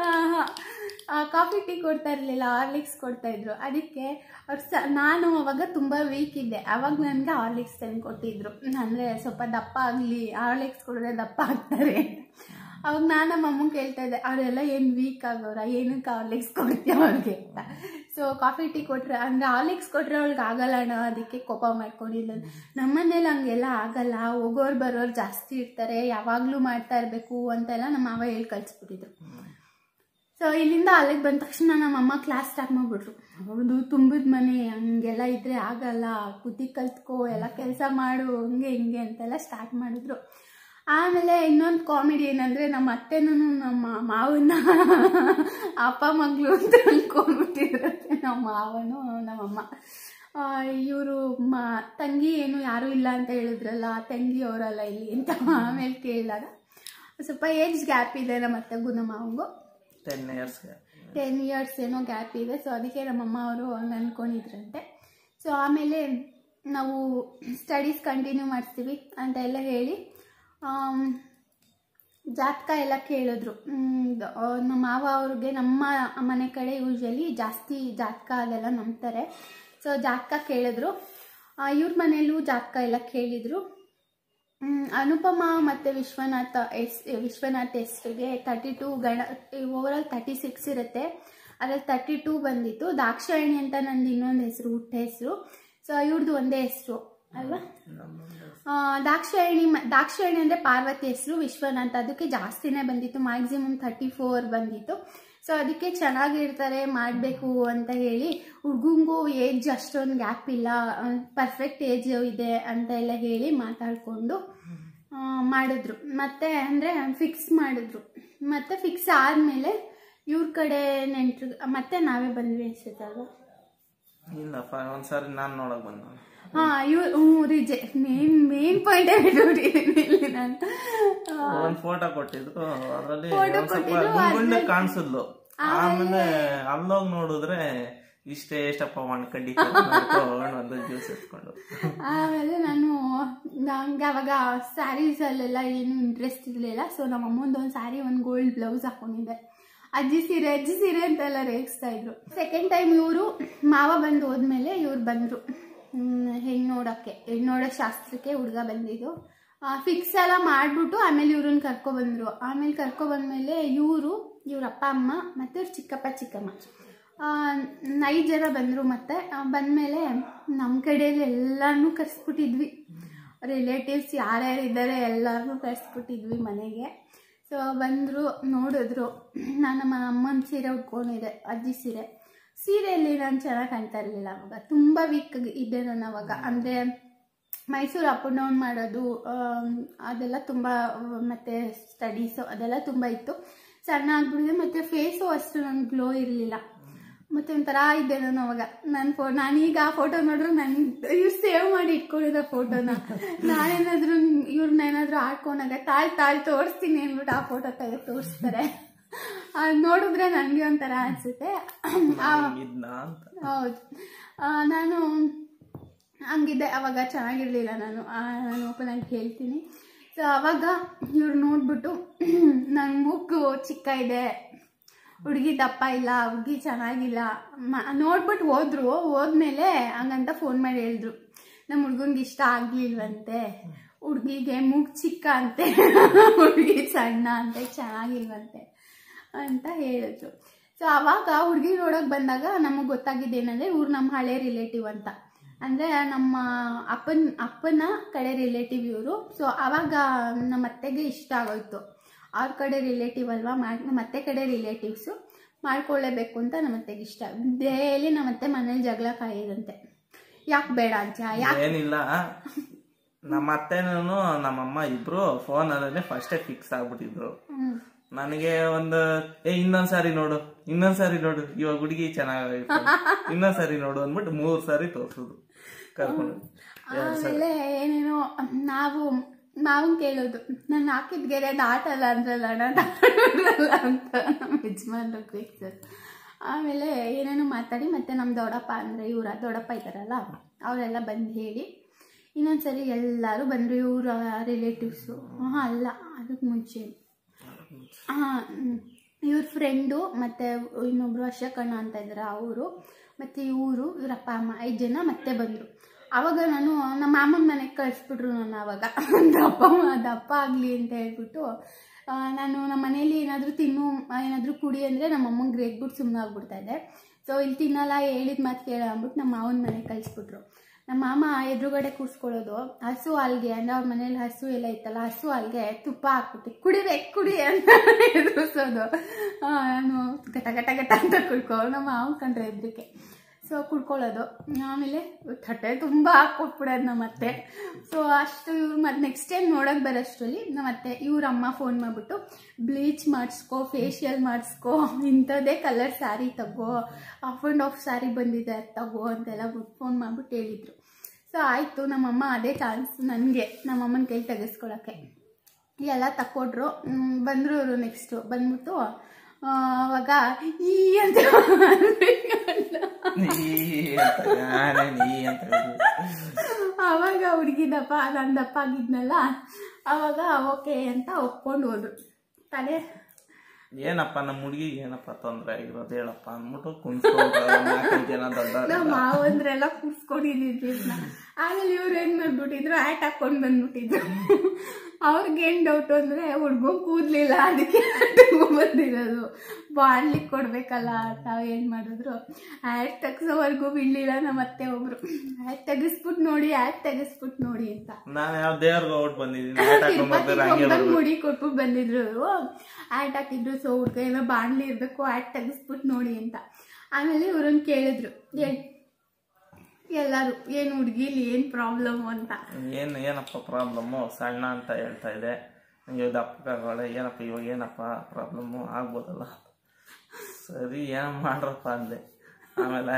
ಕಾಫಿ ಟೀ ಕೊಡ್ತಾ ಇರಲಿಲ್ಲ ಹಾರ್ಲಿಕ್ಸ್ ಕೊಡ್ತಾ ಇದ್ರು ಅದಕ್ಕೆ ಅವ್ರು ಸ ನಾನು ಅವಾಗ ತುಂಬ ವೀಕ್ ಇದ್ದೆ ಅವಾಗ ನನಗೆ ಹಾರ್ಲಿಕ್ಸ್ ತಂದು ಕೊಟ್ಟಿದ್ರು ಅಂದರೆ ಸ್ವಲ್ಪ ದಪ್ಪ ಆಗಲಿ ಹಾರ್ಲಿಕ್ಸ್ ಕುಡಿದ್ರೆ ದಪ್ಪ ಆಗ್ತಾರೆ ಅವಾಗ ನಾನು ನಮ್ಮ ಅಮ್ಮಂಗೆ ಕೇಳ್ತಾ ಇದ್ದೆ ಅವರೆಲ್ಲ ಏನು ವೀಕ್ ಆಗೋರ ಏನಕ್ಕೆ ಹಾರ್ಲಿಕ್ಸ್ ಕೊಡ್ತೀಯ ಅವ್ರಿಗೆ ಅಂತ ಸೊ ಕಾಫಿ ಟೀ ಕೊಟ್ರೆ ಅಂದರೆ ಹಾರ್ಲಿಕ್ಸ್ ಕೊಟ್ರೆ ಅವಳಿಗೆ ಆಗಲ್ಲ ಅಣ್ಣ ಅದಕ್ಕೆ ಕೋಪ ಮಾಡ್ಕೊಂಡಿಲ್ಲ ನಮ್ಮನೇಲಿ ಹಂಗೆಲ್ಲ ಆಗಲ್ಲ ಹೋಗೋರು ಬರೋರು ಜಾಸ್ತಿ ಇರ್ತಾರೆ ಯಾವಾಗಲೂ ಮಾಡ್ತಾ ಇರಬೇಕು ಅಂತೆಲ್ಲ ನಮ್ಮ ಮಾವ ಹೇಳಿ ಕಳಿಸ್ಬಿಟ್ಟಿದ್ರು ಸೊ ಇಲ್ಲಿಂದ ಅಲ್ಲಿಗೆ ಬಂದ ತಕ್ಷಣ ನಮ್ಮ ಅಮ್ಮ ಕ್ಲಾಸ್ ಸ್ಟಾರ್ಟ್ ಮಾಡಿಬಿಟ್ರು ಅವ್ರದ್ದು ತುಂಬಿದ ಮನೆ ಹಂಗೆಲ್ಲ ಇದ್ರೆ ಆಗಲ್ಲ ಬುದ್ಧಿ ಕಲ್ತ್ಕೋ ಎಲ್ಲ ಕೆಲಸ ಮಾಡು ಹಂಗೆ ಹಿಂಗೆ ಅಂತೆಲ್ಲ ಸ್ಟಾರ್ಟ್ ಮಾಡಿದ್ರು ಆಮೇಲೆ ಇನ್ನೊಂದು ಕಾಮಿಡಿ ಏನಂದರೆ ನಮ್ಮ ಅತ್ತೆನೂ ನಮ್ಮ ಮಾವನ್ನ ಅಪ್ಪ ಮಗಳು ಅಂತ ಅನ್ಕೊಂಡ್ಬಿಟ್ಟಿರುತ್ತೆ ನಮ್ಮ ಮಾವನು ನಮ್ಮಮ್ಮ ಇವರು ಮ ತಂಗಿ ಏನು ಯಾರೂ ಇಲ್ಲ ಅಂತ ಹೇಳಿದ್ರಲ್ಲ ತಂಗಿ ಅವರಲ್ಲ ಇಲ್ಲಿ ಅಂತ ಆಮೇಲೆ ಕೇಳಿದಾಗ ಸ್ವಲ್ಪ ಏಜ್ ಗ್ಯಾಪ್ ಇದೆ ನಮ್ಮ ಅತ್ತೆಗೂ ನಮ್ಮ ಮಾವಂಗೂ ಟೆನ್ ಇಯರ್ಸ್ಗೆ ಟೆನ್ ಇಯರ್ಸ್ ಏನೋ ಗ್ಯಾಪ್ ಇದೆ ಸೊ ಅದಕ್ಕೆ ನಮ್ಮಮ್ಮ ಅವರು ಹಂಗೆ ಅಂದ್ಕೊಂಡಿದ್ರಂತೆ ಸೊ ಆಮೇಲೆ ನಾವು ಸ್ಟಡೀಸ್ ಕಂಟಿನ್ಯೂ ಮಾಡಿಸ್ತೀವಿ ಅಂತ ಎಲ್ಲ ಹೇಳಿ ಆಮ್, ಜಾತಕ ಎಲ್ಲ ಕೇಳಿದ್ರು ಮ್, ದ- ಆ, ನಮ್ಮ ಮಾವ ಅವ್ರಿಗೆ ನಮ್ಮ ಮನೆ ಕಡೆ ಯೂಶ್ವಲಿ ಜಾಸ್ತಿ ಜಾತಕ ಅದೆಲ್ಲ ನಂಬ್ತಾರೆ ಸೊ ಜಾತಕ ಕೇಳಿದ್ರು ಇವ್ರ ಮನೆಯಲ್ಲೂ ಜಾತಕ ಎಲ್ಲ ಕೇಳಿದ್ರು ಮ್, ಅನುಪಮ ಮತ್ತು ವಿಶ್ವನಾಥ ಎಸ್ ವಿಶ್ವನಾಥ್ ಹೆಸ್ರಿಗೆ ತರ್ಟಿ ಟೂ ಗಣ ಓವರಾಲ್ ತರ್ಟಿ ಸಿಕ್ಸ್ ಇರುತ್ತೆ ಅದ್ರಲ್ಲಿ ತರ್ಟಿ ಟೂ ಬಂದಿತ್ತು ದಾಕ್ಷಾಯಣಿ ಅಂತ ನಂದು ಇನ್ನೊಂದು ಹೆಸರು ಹುಟ್ಟ ಹೆಸರು ಸೊ ಇವ್ರದ್ದು ಒಂದೇ ಹೆಸರು ಅಲ್ವಾ ಆ, ದಾಕ್ಷಾಯಣಿ ಮ- ದಾಕ್ಷಾಯಣಿ ಅಂದರೆ ಪಾರ್ವತಿ ಹೆಸರು ವಿಶ್ವನಾಥ್ ಅದಕ್ಕೆ ಜಾಸ್ತಿನೇ ಬಂದಿತ್ತು ಮ್ಯಾಕ್ಸಿಮಮ್ ಥರ್ಟಿ ಫೋರ್ ಬಂದಿತ್ತು ಸೊ ಅದಕ್ಕೆ ಚೆನ್ನಾಗಿರ್ತಾರೆ ಮಾಡಬೇಕು ಅಂತ ಹೇಳಿ ಹುಡುಗಂಗೂ ಏಜ್ ಅಷ್ಟೊಂದು ಗ್ಯಾಪ್ ಇಲ್ಲ ಪರ್ಫೆಕ್ಟ್ ಏಜ್ ಇದೆ ಅಂತ ಎಲ್ಲ ಹೇಳಿ ಮಾತಾಡಿಕೊಂಡು ಮಾಡಿದ್ರು ಮತ್ತೆ ಅಂದರೆ ಫಿಕ್ಸ್ ಮಾಡಿದ್ರು ಮತ್ತೆ ಫಿಕ್ಸ್ ಆದಮೇಲೆ ಇವ್ರ ಕಡೆ ನೆಂಟ್ರು ಮತ್ತೆ ನಾವೇ ಬಂದ್ವಿ ಅನ್ಸುತ್ತೆ ಅಲ್ವಾ ಇಲ್ಲ ಫ ಒಂದ್ಸಾರಿ ನಾನು ನೋಡಕ್ ಬಂದ ಹಾ ಇವ್ ಹ್ಞೂ ರಿಜೆಕ್ಟ್ ಮೇನ್ ಮೇನ್ ಪಾಯಿಂಟೇ ಬಿಟ್ಬಿಟ್ಟಿದ್ದೀನಿ ಇಲ್ಲಿ ನಾನು ಆ, ಒಂದ್ ಫೋಟೋ ಕೊಟ್ಟಿದ್ರು ಅದ್ರಲ್ಲಿ Photo ಒಂದ್ ಸ್ವಲ್ಪ ಕೊಟ್ಟಿದ್ರು, ಗುಂಗುಂಡ ಅದ್ರಲ್ಲಿ- ಕಾಣಿಸಿದ್ಲು ಆಮೇಲೆ ಅಲ್ಲೋಗ್ ನೋಡಿದ್ರೆ ಇಷ್ಟೇ ಎಷ್ಟಪ್ಪ ಮಾಡ್ಕೊಂಡು ಒಂದು ಜ್ಯೂಸ್ ಎತ್ಕೊಂಡು ಆಮೇಲೆ ನಾನು ನಂಗೆ ಅವಾಗ ಸ್ಯಾರೀಸಲ್ಲೆಲ್ಲ ಏನು ಇಂಟ್ರೆಸ್ಟ್ ಇರಲಿಲ್ಲ ಸೊ ನಮ್ಮ ಅಮ್ಮಂದು ಒಂದು ಸ್ಯಾರಿ ಒಂದು ಗೋಲ್ಡ್ ಬ್ಲೌಸ್ ಹಾಕೊಂಡಿದ್ದೆ ಅಜ್ಜಿ ಸೀರೆ ಅಜ್ಜಿ ಸೀರೆ ಅಂತೆಲ್ಲ ರೇಗಿಸ್ತಾ ಇದ್ರು ಸೆಕೆಂಡ್ ಟೈಮ್ ಇವರು ಮಾವ ಬಂದು ಹೋದ್ಮೇಲೆ ಇವ್ರು ಬಂದರು ಹೆಣ್ಣು ನೋಡೋಕ್ಕೆ ಹೆಣ್ಣು ನೋಡೋ ಶಾಸ್ತ್ರಕ್ಕೆ ಹುಡುಗ ಬಂದಿದ್ದು ಫಿಕ್ಸ್ ಎಲ್ಲ ಮಾಡಿಬಿಟ್ಟು ಆಮೇಲೆ ಇವ್ರನ್ನ ಕರ್ಕೊಬಂದರು ಆಮೇಲೆ ಕರ್ಕೊಬಂದ್ಮೇಲೆ ಇವರು ಇವ್ರ ಅಪ್ಪ ಅಮ್ಮ ಮತ್ತು ಇವ್ರ ಚಿಕ್ಕಪ್ಪ ಚಿಕ್ಕಮ್ಮ ಐದು ಜನ ಬಂದರು ಮತ್ತೆ ಆ, ಬಂದ್ಮೇಲೆ ನಮ್ಮ ಕಡೆಯಲ್ಲಿ ಎಲ್ಲಾನು ಕರೆಸ್ಬಿಟ್ಟಿದ್ವಿ ರಿಲೇಟಿವ್ಸ್ ಯಾರ್ಯಾರು ಇದ್ದಾರೆ ಎಲ್ಲರನ್ನೂ ಕರೆಸ್ಬಿಟ್ಟಿದ್ವಿ ಮನೆಗೆ ಸೊ ಬಂದರು ನೋಡಿದ್ರು ನಾನು ನಮ್ಮ ಅಮ್ಮನ ಸೀರೆ ಉಟ್ಕೊಂಡಿದ್ದೆ ಅಜ್ಜಿ ಸೀರೆ ಸೀರೆಯಲ್ಲಿ ನಾನು ಚೆನ್ನಾಗಿ ಕಾಣ್ತಾ ಇರಲಿಲ್ಲ ಅವಾಗ ತುಂಬ ವೀಕ್ ಇದ್ದೆ ನಾನು ಅವಾಗ ಅಂದರೆ ಮೈಸೂರು ಅಪ್ ಆ್ಯಂಡ್ ಡೌನ್ ಮಾಡೋದು ಆಮ್, ಅದೆಲ್ಲ ತುಂಬ ಮತ್ತು ಸ್ಟಡೀಸು ಅದೆಲ್ಲ ತುಂಬ ಇತ್ತು ಸಣ್ಣ ಆಗ್ಬಿಟ್ಟಿದೆ ಮತ್ತು ಫೇಸು ಅಷ್ಟು ನನಗೆ ಗ್ಲೋ ಇರಲಿಲ್ಲ ಮತ್ತು ಒಂಥರ ಇದ್ದೆ ನಾನು ಅವಾಗ ನನ್ನ ಫೋ ನಾನೀಗ ಆ ಫೋಟೋ ನೋಡಿದ್ರೆ ನನ್ನ ಇವ್ರು ಸೇವ್ ಮಾಡಿ ಇಟ್ಕೊಂಡಿದ್ದ ಫೋಟೋನ ನಾನೇನಾದರೂ ಇವ್ರನ್ನ ಏನಾದರೂ ಆಡ್ಕೊಂಡಾಗ ತಾಳ್ ತಾಳ್ ತೋರಿಸ್ತೀನಿ ಅಂದ್ಬಿಟ್ಟು ಆ ಫೋಟೋ ತೆಗೆದು ತೋರಿಸ್ತಾರೆ ಅದು ನೋಡಿದ್ರೆ ನನಗೆ ಒಂಥರ ಅನಿಸುತ್ತೆ ಇದ್ನ ಅಂತ ಹೌದು ಆ, ನಾನು ಹಂಗಿದ್ದೆ ಅವಾಗ ಚೆನ್ನಾಗಿರಲಿಲ್ಲ ನಾನು ಆ, ನಾನು ಓಪನ್ ಆಗಿ ಹೇಳ್ತೀನಿ ಸೊ ಅವಾಗ ಇವ್ರು ನೋಡ್ಬಿಟ್ಟು ನನ್ನ ಮೂಗು ಚಿಕ್ಕ ಇದೆ ಹುಡುಗಿ ದಪ್ಪ ಇಲ್ಲ ಹುಡುಗಿ ಚೆನ್ನಾಗಿಲ್ಲ ಮ ನೋಡ್ಬಿಟ್ಟು ಹೋದ್ರು ಹೋದ್ಮೇಲೆ ಹಂಗಂತ ಫೋನ್ ಮಾಡಿ ಹೇಳಿದ್ರು ನಮ್ಮ ಹುಡ್ಗಂಗೆ ಇಷ್ಟ ಆಗ್ಲಿಲ್ವಂತೆ ಹುಡುಗಿಗೆ ಮೂಗು ಚಿಕ್ಕ ಅಂತೆ ಹುಡುಗಿ ಸಣ್ಣ ಅಂತೆ ಚೆನ್ನಾಗಿಲ್ವಂತೆ ಅಂತ ಹೇಳಿದ್ರು ಸೊ ಅವಾಗ ಹುಡುಗಿ ನೋಡೋಕೆ ಬಂದಾಗ ನಮಗೆ ಗೊತ್ತಾಗಿದ್ದೇನೆಂದರೆ ಇವ್ರು ನಮ್ಮ ಹಳೆ ರಿಲೇಟಿವ್ ಅಂತ ಅಂದರೆ ನಮ್ಮ ಅಪ್ಪನ ಅಪ್ಪನ ಕಡೆ ರಿಲೇಟಿವ್ ಇವರು ಸೊ ಅವಾಗ ನಮ್ಮ ಅತ್ತೆಗೆ ಇಷ್ಟ ಆಗೋಯ್ತು ಅವ್ರ ಕಡೆ ರಿಲೇಟಿವ್ ಅಲ್ವಾ ಮಾಡಿ ನಮ್ಮ ಅತ್ತೆ ಕಡೆ ರಿಲೇಟಿವ್ಸು ಮಾಡ್ಕೊಳ್ಳೇಬೇಕು ಅಂತ ನಮ್ಮ ಅತ್ತೆಗೆ ಇಷ್ಟ ಡೈಲಿ ನಮ್ಮ ಅತ್ತೆ ಮನೇಲಿ ಜಗಳ ಕಾಯೋದಂತೆ ಯಾಕೆ ಬೇಡ ಅಜ್ಜ ಯಾಕೆ ಏನಿಲ್ಲ ನಮ್ಮ ಅತ್ತೆನೂ ನಮ್ಮಮ್ಮ ಇಬ್ರು ಫೋನ್ ಅಲ್ಲೇ ಫಸ್ಟೇ ಫಿಕ್ಸ್ ಆಗ್ಬಿಟ್ಟಿದ್ರು ನನಗೆ ಒಂದು ಏ ಇನ್ನೊಂದ್ ಸಾರಿ ನೋಡು ಇನ್ನೊಂದ್ ಸಾರಿ ನೋಡು ಇವಾಗ ಹುಡುಗಿ ಚೆನ್ನಾಗೈತೆ ಇನ್ನೊಂದ್ ಸಾರಿ ನೋಡು ಅಂದ್ಬಿಟ್ಟು ಮೂರ್ ಸಾರಿ ತೋರ್ಸುದು ಕರ್ಕೊಂಡು ಆಮೇಲೆ ಏನೇನೋ ನಾವು ಮಾವನ್ ಕೇಳೋದು ನಾನು ಹಾಕಿದ ಗೆರೆ ದಾಟಲ್ಲ ಅಂದ್ರಲ್ಲ ಅಣ್ಣ ದಾಟಲ್ಲ ಅಂತ ನಮ್ಮ ಯಜಮಾನ್ರು ಸರ್ ಆಮೇಲೆ ಏನೇನೋ ಮಾತಾಡಿ ಮತ್ತೆ ನಮ್ಮ ದೊಡ್ಡಪ್ಪ ಅಂದರೆ ಇವರ ದೊಡ್ಡಪ್ಪ ಇದ್ದಾರಲ್ಲ ಅವರೆಲ್ಲ ಬಂದು ಹೇಳಿ ಇನ್ನೊಂದ್ಸರಿ ಎಲ್ಲರೂ ಬಂದರು ಇವರ ರಿಲೇಟಿವ್ಸು ಹಾಂ ಅಲ್ಲ ಅದಕ್ಕೆ ಮುಂಚೆ ಹಾಂ ಇವ್ರ ಫ್ರೆಂಡು ಮತ್ತು ಇನ್ನೊಬ್ರು ಅಶೋಕಣ್ಣ ಅಂತ ಇದ್ದಾರೆ ಅವರು ಮತ್ತು ಇವರು ಇವ್ರ ಅಪ್ಪ ಅಮ್ಮ ಐದು ಜನ ಮತ್ತೆ ಬಂದರು ಆವಾಗ ನಾನು ನಮ್ಮ ಮಾಮನ ಮನೆಗೆ ಕಳಿಸ್ಬಿಟ್ರು ನಾನು ಆವಾಗ ದಪ್ಪ ದಪ್ಪ ಆಗಲಿ ಅಂತ ಹೇಳ್ಬಿಟ್ಟು ಆ, ನಾನು ನಮ್ಮ ಮನೇಲಿ ಏನಾದರೂ ತಿನ್ನು ಏನಾದರೂ ಕುಡಿ ಅಂದರೆ ನಮ್ಮ ಅಮ್ಮಂಗೆ ರೇಗ್ಬಿಟ್ಟು ಸುಮ್ಮನೆ ಆಗ್ಬಿಡ್ತಾ ಇದ್ದೆ ಸೊ ಇಲ್ಲಿ ತಿನ್ನಲ್ಲ ಹೇಳಿದ ಮಾತು ಕೇಳ ಅಂದ್ಬಿಟ್ಟು ನಮ್ಮ ಮಾವನ ಮನೆಗೆ ಕಳಿಸ್ಬಿಟ್ರು ನಮ್ಮ ಮಾಮ ಎದುರುಗಡೆ ಕೂರಿಸ್ಕೊಳ್ಳೋದು ಹಸು ಹಾಲ್ಗೆ ಅಂದರೆ ಅವ್ರ ಮನೇಲಿ ಹಸು ಎಲ್ಲ ಇತ್ತಲ್ಲ ಹಸು ಹಾಲ್ಗೆ ತುಪ್ಪ ಹಾಕ್ಬಿಟ್ಟು ಕುಡಿಬೇಕು ಕುಡಿ ಅಂತ ಎದುರಿಸೋದು ನಾನು ಗಟ ಗಟ ಗಟ ಅಂತ ಕುಡ್ಕೊ ನಮ್ಮ ಮಾವನ ಕಂಡ್ರೆ ಎದ್ರಿಕೆ ಸೊ ಕುಡ್ಕೊಳ್ಳೋದು ಆಮೇಲೆ ತಟ್ಟೆ ತುಂಬ ಹಾಕ್ಕೊಟ್ಬಿಡೋದು ನಮ್ಮ ಅತ್ತೆ ಸೊ ಅಷ್ಟು ಇವ್ರು ಮತ್ತು ನೆಕ್ಸ್ಟ್ ಟೈಮ್ ನೋಡೋಕೆ ಬರೋಷ್ಟರಲ್ಲಿ ನಮ್ಮ ಅತ್ತೆ ಇವ್ರ ಅಮ್ಮ ಫೋನ್ ಮಾಡಿಬಿಟ್ಟು ಬ್ಲೀಚ್ ಮಾಡಿಸ್ಕೊ ಫೇಶಿಯಲ್ ಮಾಡಿಸ್ಕೊ ಇಂಥದ್ದೇ ಕಲರ್ ಸ್ಯಾರಿ ತಗೋ ಆಫ್ ಆ್ಯಂಡ್ ಆಫ್ ಸ್ಯಾರಿ ಬಂದಿದೆ ಅದ್ ತಗೋ ಅಂತೆಲ್ಲ ಫೋನ್ ಮಾಡಿಬಿಟ್ಟು ಹೇಳಿದರು ಸೊ ಆಯಿತು ನಮ್ಮಮ್ಮ ಅದೇ ಚಾನ್ಸ್ ನನಗೆ ನಮ್ಮಮ್ಮನ ಕೈ ತೆಗೆಸ್ಕೊಳಕ್ಕೆ ಎಲ್ಲ ತಕ್ಕೊಟ್ರು ಮ್, ಬಂದ್ರು ಅವರು ನೆಕ್ಸ್ಟು ಬಂದ್ಬಿಟ್ಟು ಆ, ಅವಾಗ ಈ ಅಂತ ನೀ ಅಂತ ನಾನೇ ನೀ ಅಂತ ಹೇಳಿದ್ವಿ. ಅವಾಗ ಹುಡುಗಿ ದಪ್ಪ ನಾನು ದಪ್ಪ ಆಗಿದ್ನಲ್ಲ ಅವಾಗ ಓಕೆ ಅಂತ ಒಪ್ಕೊಂಡು ಹೋದ್ರು ತಲೆ ಏನಪ್ಪ ನಮ್ಮ ಹುಡುಗಿಗೆ ಏನಪ್ಪ ತೊಂದರೆ ಆಗಿರೋದು ಹೇಳಪ್ಪ ಅಂದ್ಬಿಟ್ಟು ಕುಂತ್ಕೊಂಡು ನಾಲ್ಕೈದು ಜನ ದೊಡ್ಡ ನಮ್ಮ ಮಾವಂದ್ರೆಲ್ಲ ಕೂರ್ಸ್ಕೊಂಡಿದ್ದಿದ್ರು ಆಮೇಲೆ ಇವ್ರು ಏನ್ ಮಾಡ್ಬಿಟ್ಟಿದ್ರು ಆಟ್ ಹಾಕೊಂಡು ಬಂದ್ಬಿಟ್ಟಿದ್ರು ಅವ್ರಿಗೆ ಏನ್ ಡೌಟ್ ಅಂದ್ರೆ ಹುಡ್ಗನ್ ಕೂದ್ಲಿಲ್ಲ ಅದಕ್ಕೆ ಬಂದಿರೋದು ಬಾಡ್ಲಿಕ್ಕೆ ಕೊಡ್ಬೇಕಲ್ಲ ತಾವ್ ಏನ್ ಮಾಡಿದ್ರು ಆ್ಯಡ್ ತೆಗ್ಸೋವರೆಗೂ ಬಿಡ್ಲಿಲ್ಲ ನಮ್ಮ ಅತ್ತೆ ಒಬ್ರು ಆ್ಯಡ್ ತೆಗಿಸ್ಬಿಟ್ಟು ನೋಡಿ ಆ್ಯಡ್ ತೆಗಿಸ್ಬಿಟ್ಟು ನೋಡಿ ಅಂತ ನಾನು ಯಾವ ದೇವ್ರಿಗೆ ಔಟ್ ಬಂದಿದ್ದೀನಿ ಆಟ ಹಾಕೊಂಡ್ ಬರ್ತಾರೆ ಹಂಗೆ ತಿರುಪತಿಗೆ ಬರ್ಬೇಕು ಮುಡಿ ಕೊಟ್ಬಿಟ್ಟು ಬಂದಿದ್ರು ಇವ್ರು ಆ್ಯಡ್ ಹಾಕಿದ್ರು ಸೊ ಹುಡ್ಗ ಏನೋ ಬಾಣ್ಲಿ ಇರ್ಬೇಕು ಆ್ಯಡ್ ತೆಗಿಸ್ಬಿಟ್ಟು ನೋಡಿ ಅಂತ ಆಮೇಲೆ ಇವ್ರನ್ನ ಕೇಳಿದ್ರು ಏನ್ ಎಲ್ಲರೂ ಏನು ಹುಡ್ಗಿಲಿ ಏನು ಪ್ರಾಬ್ಲಮ್ ಅಂತ ಏನು ಏನಪ್ಪ ಪ್ರಾಬ್ಲಮ್ಮು ಸಣ್ಣ ಅಂತ ಹೇಳ್ತಾ ಇದೆ ಇವಾಗ ದಪ್ಪಕ್ಕಾಗಳೆ ಏನಪ್ಪ ಇವಾಗ ಏನಪ್ಪ ಪ್ರಾಬ್ಲಮ್ಮು ಆಗ್ಬೋದಲ್ಲ ಸರಿ ಏನು ಮಾಡ್ರಪ್ಪ ಅಂದೆ ಆಮೇಲೆ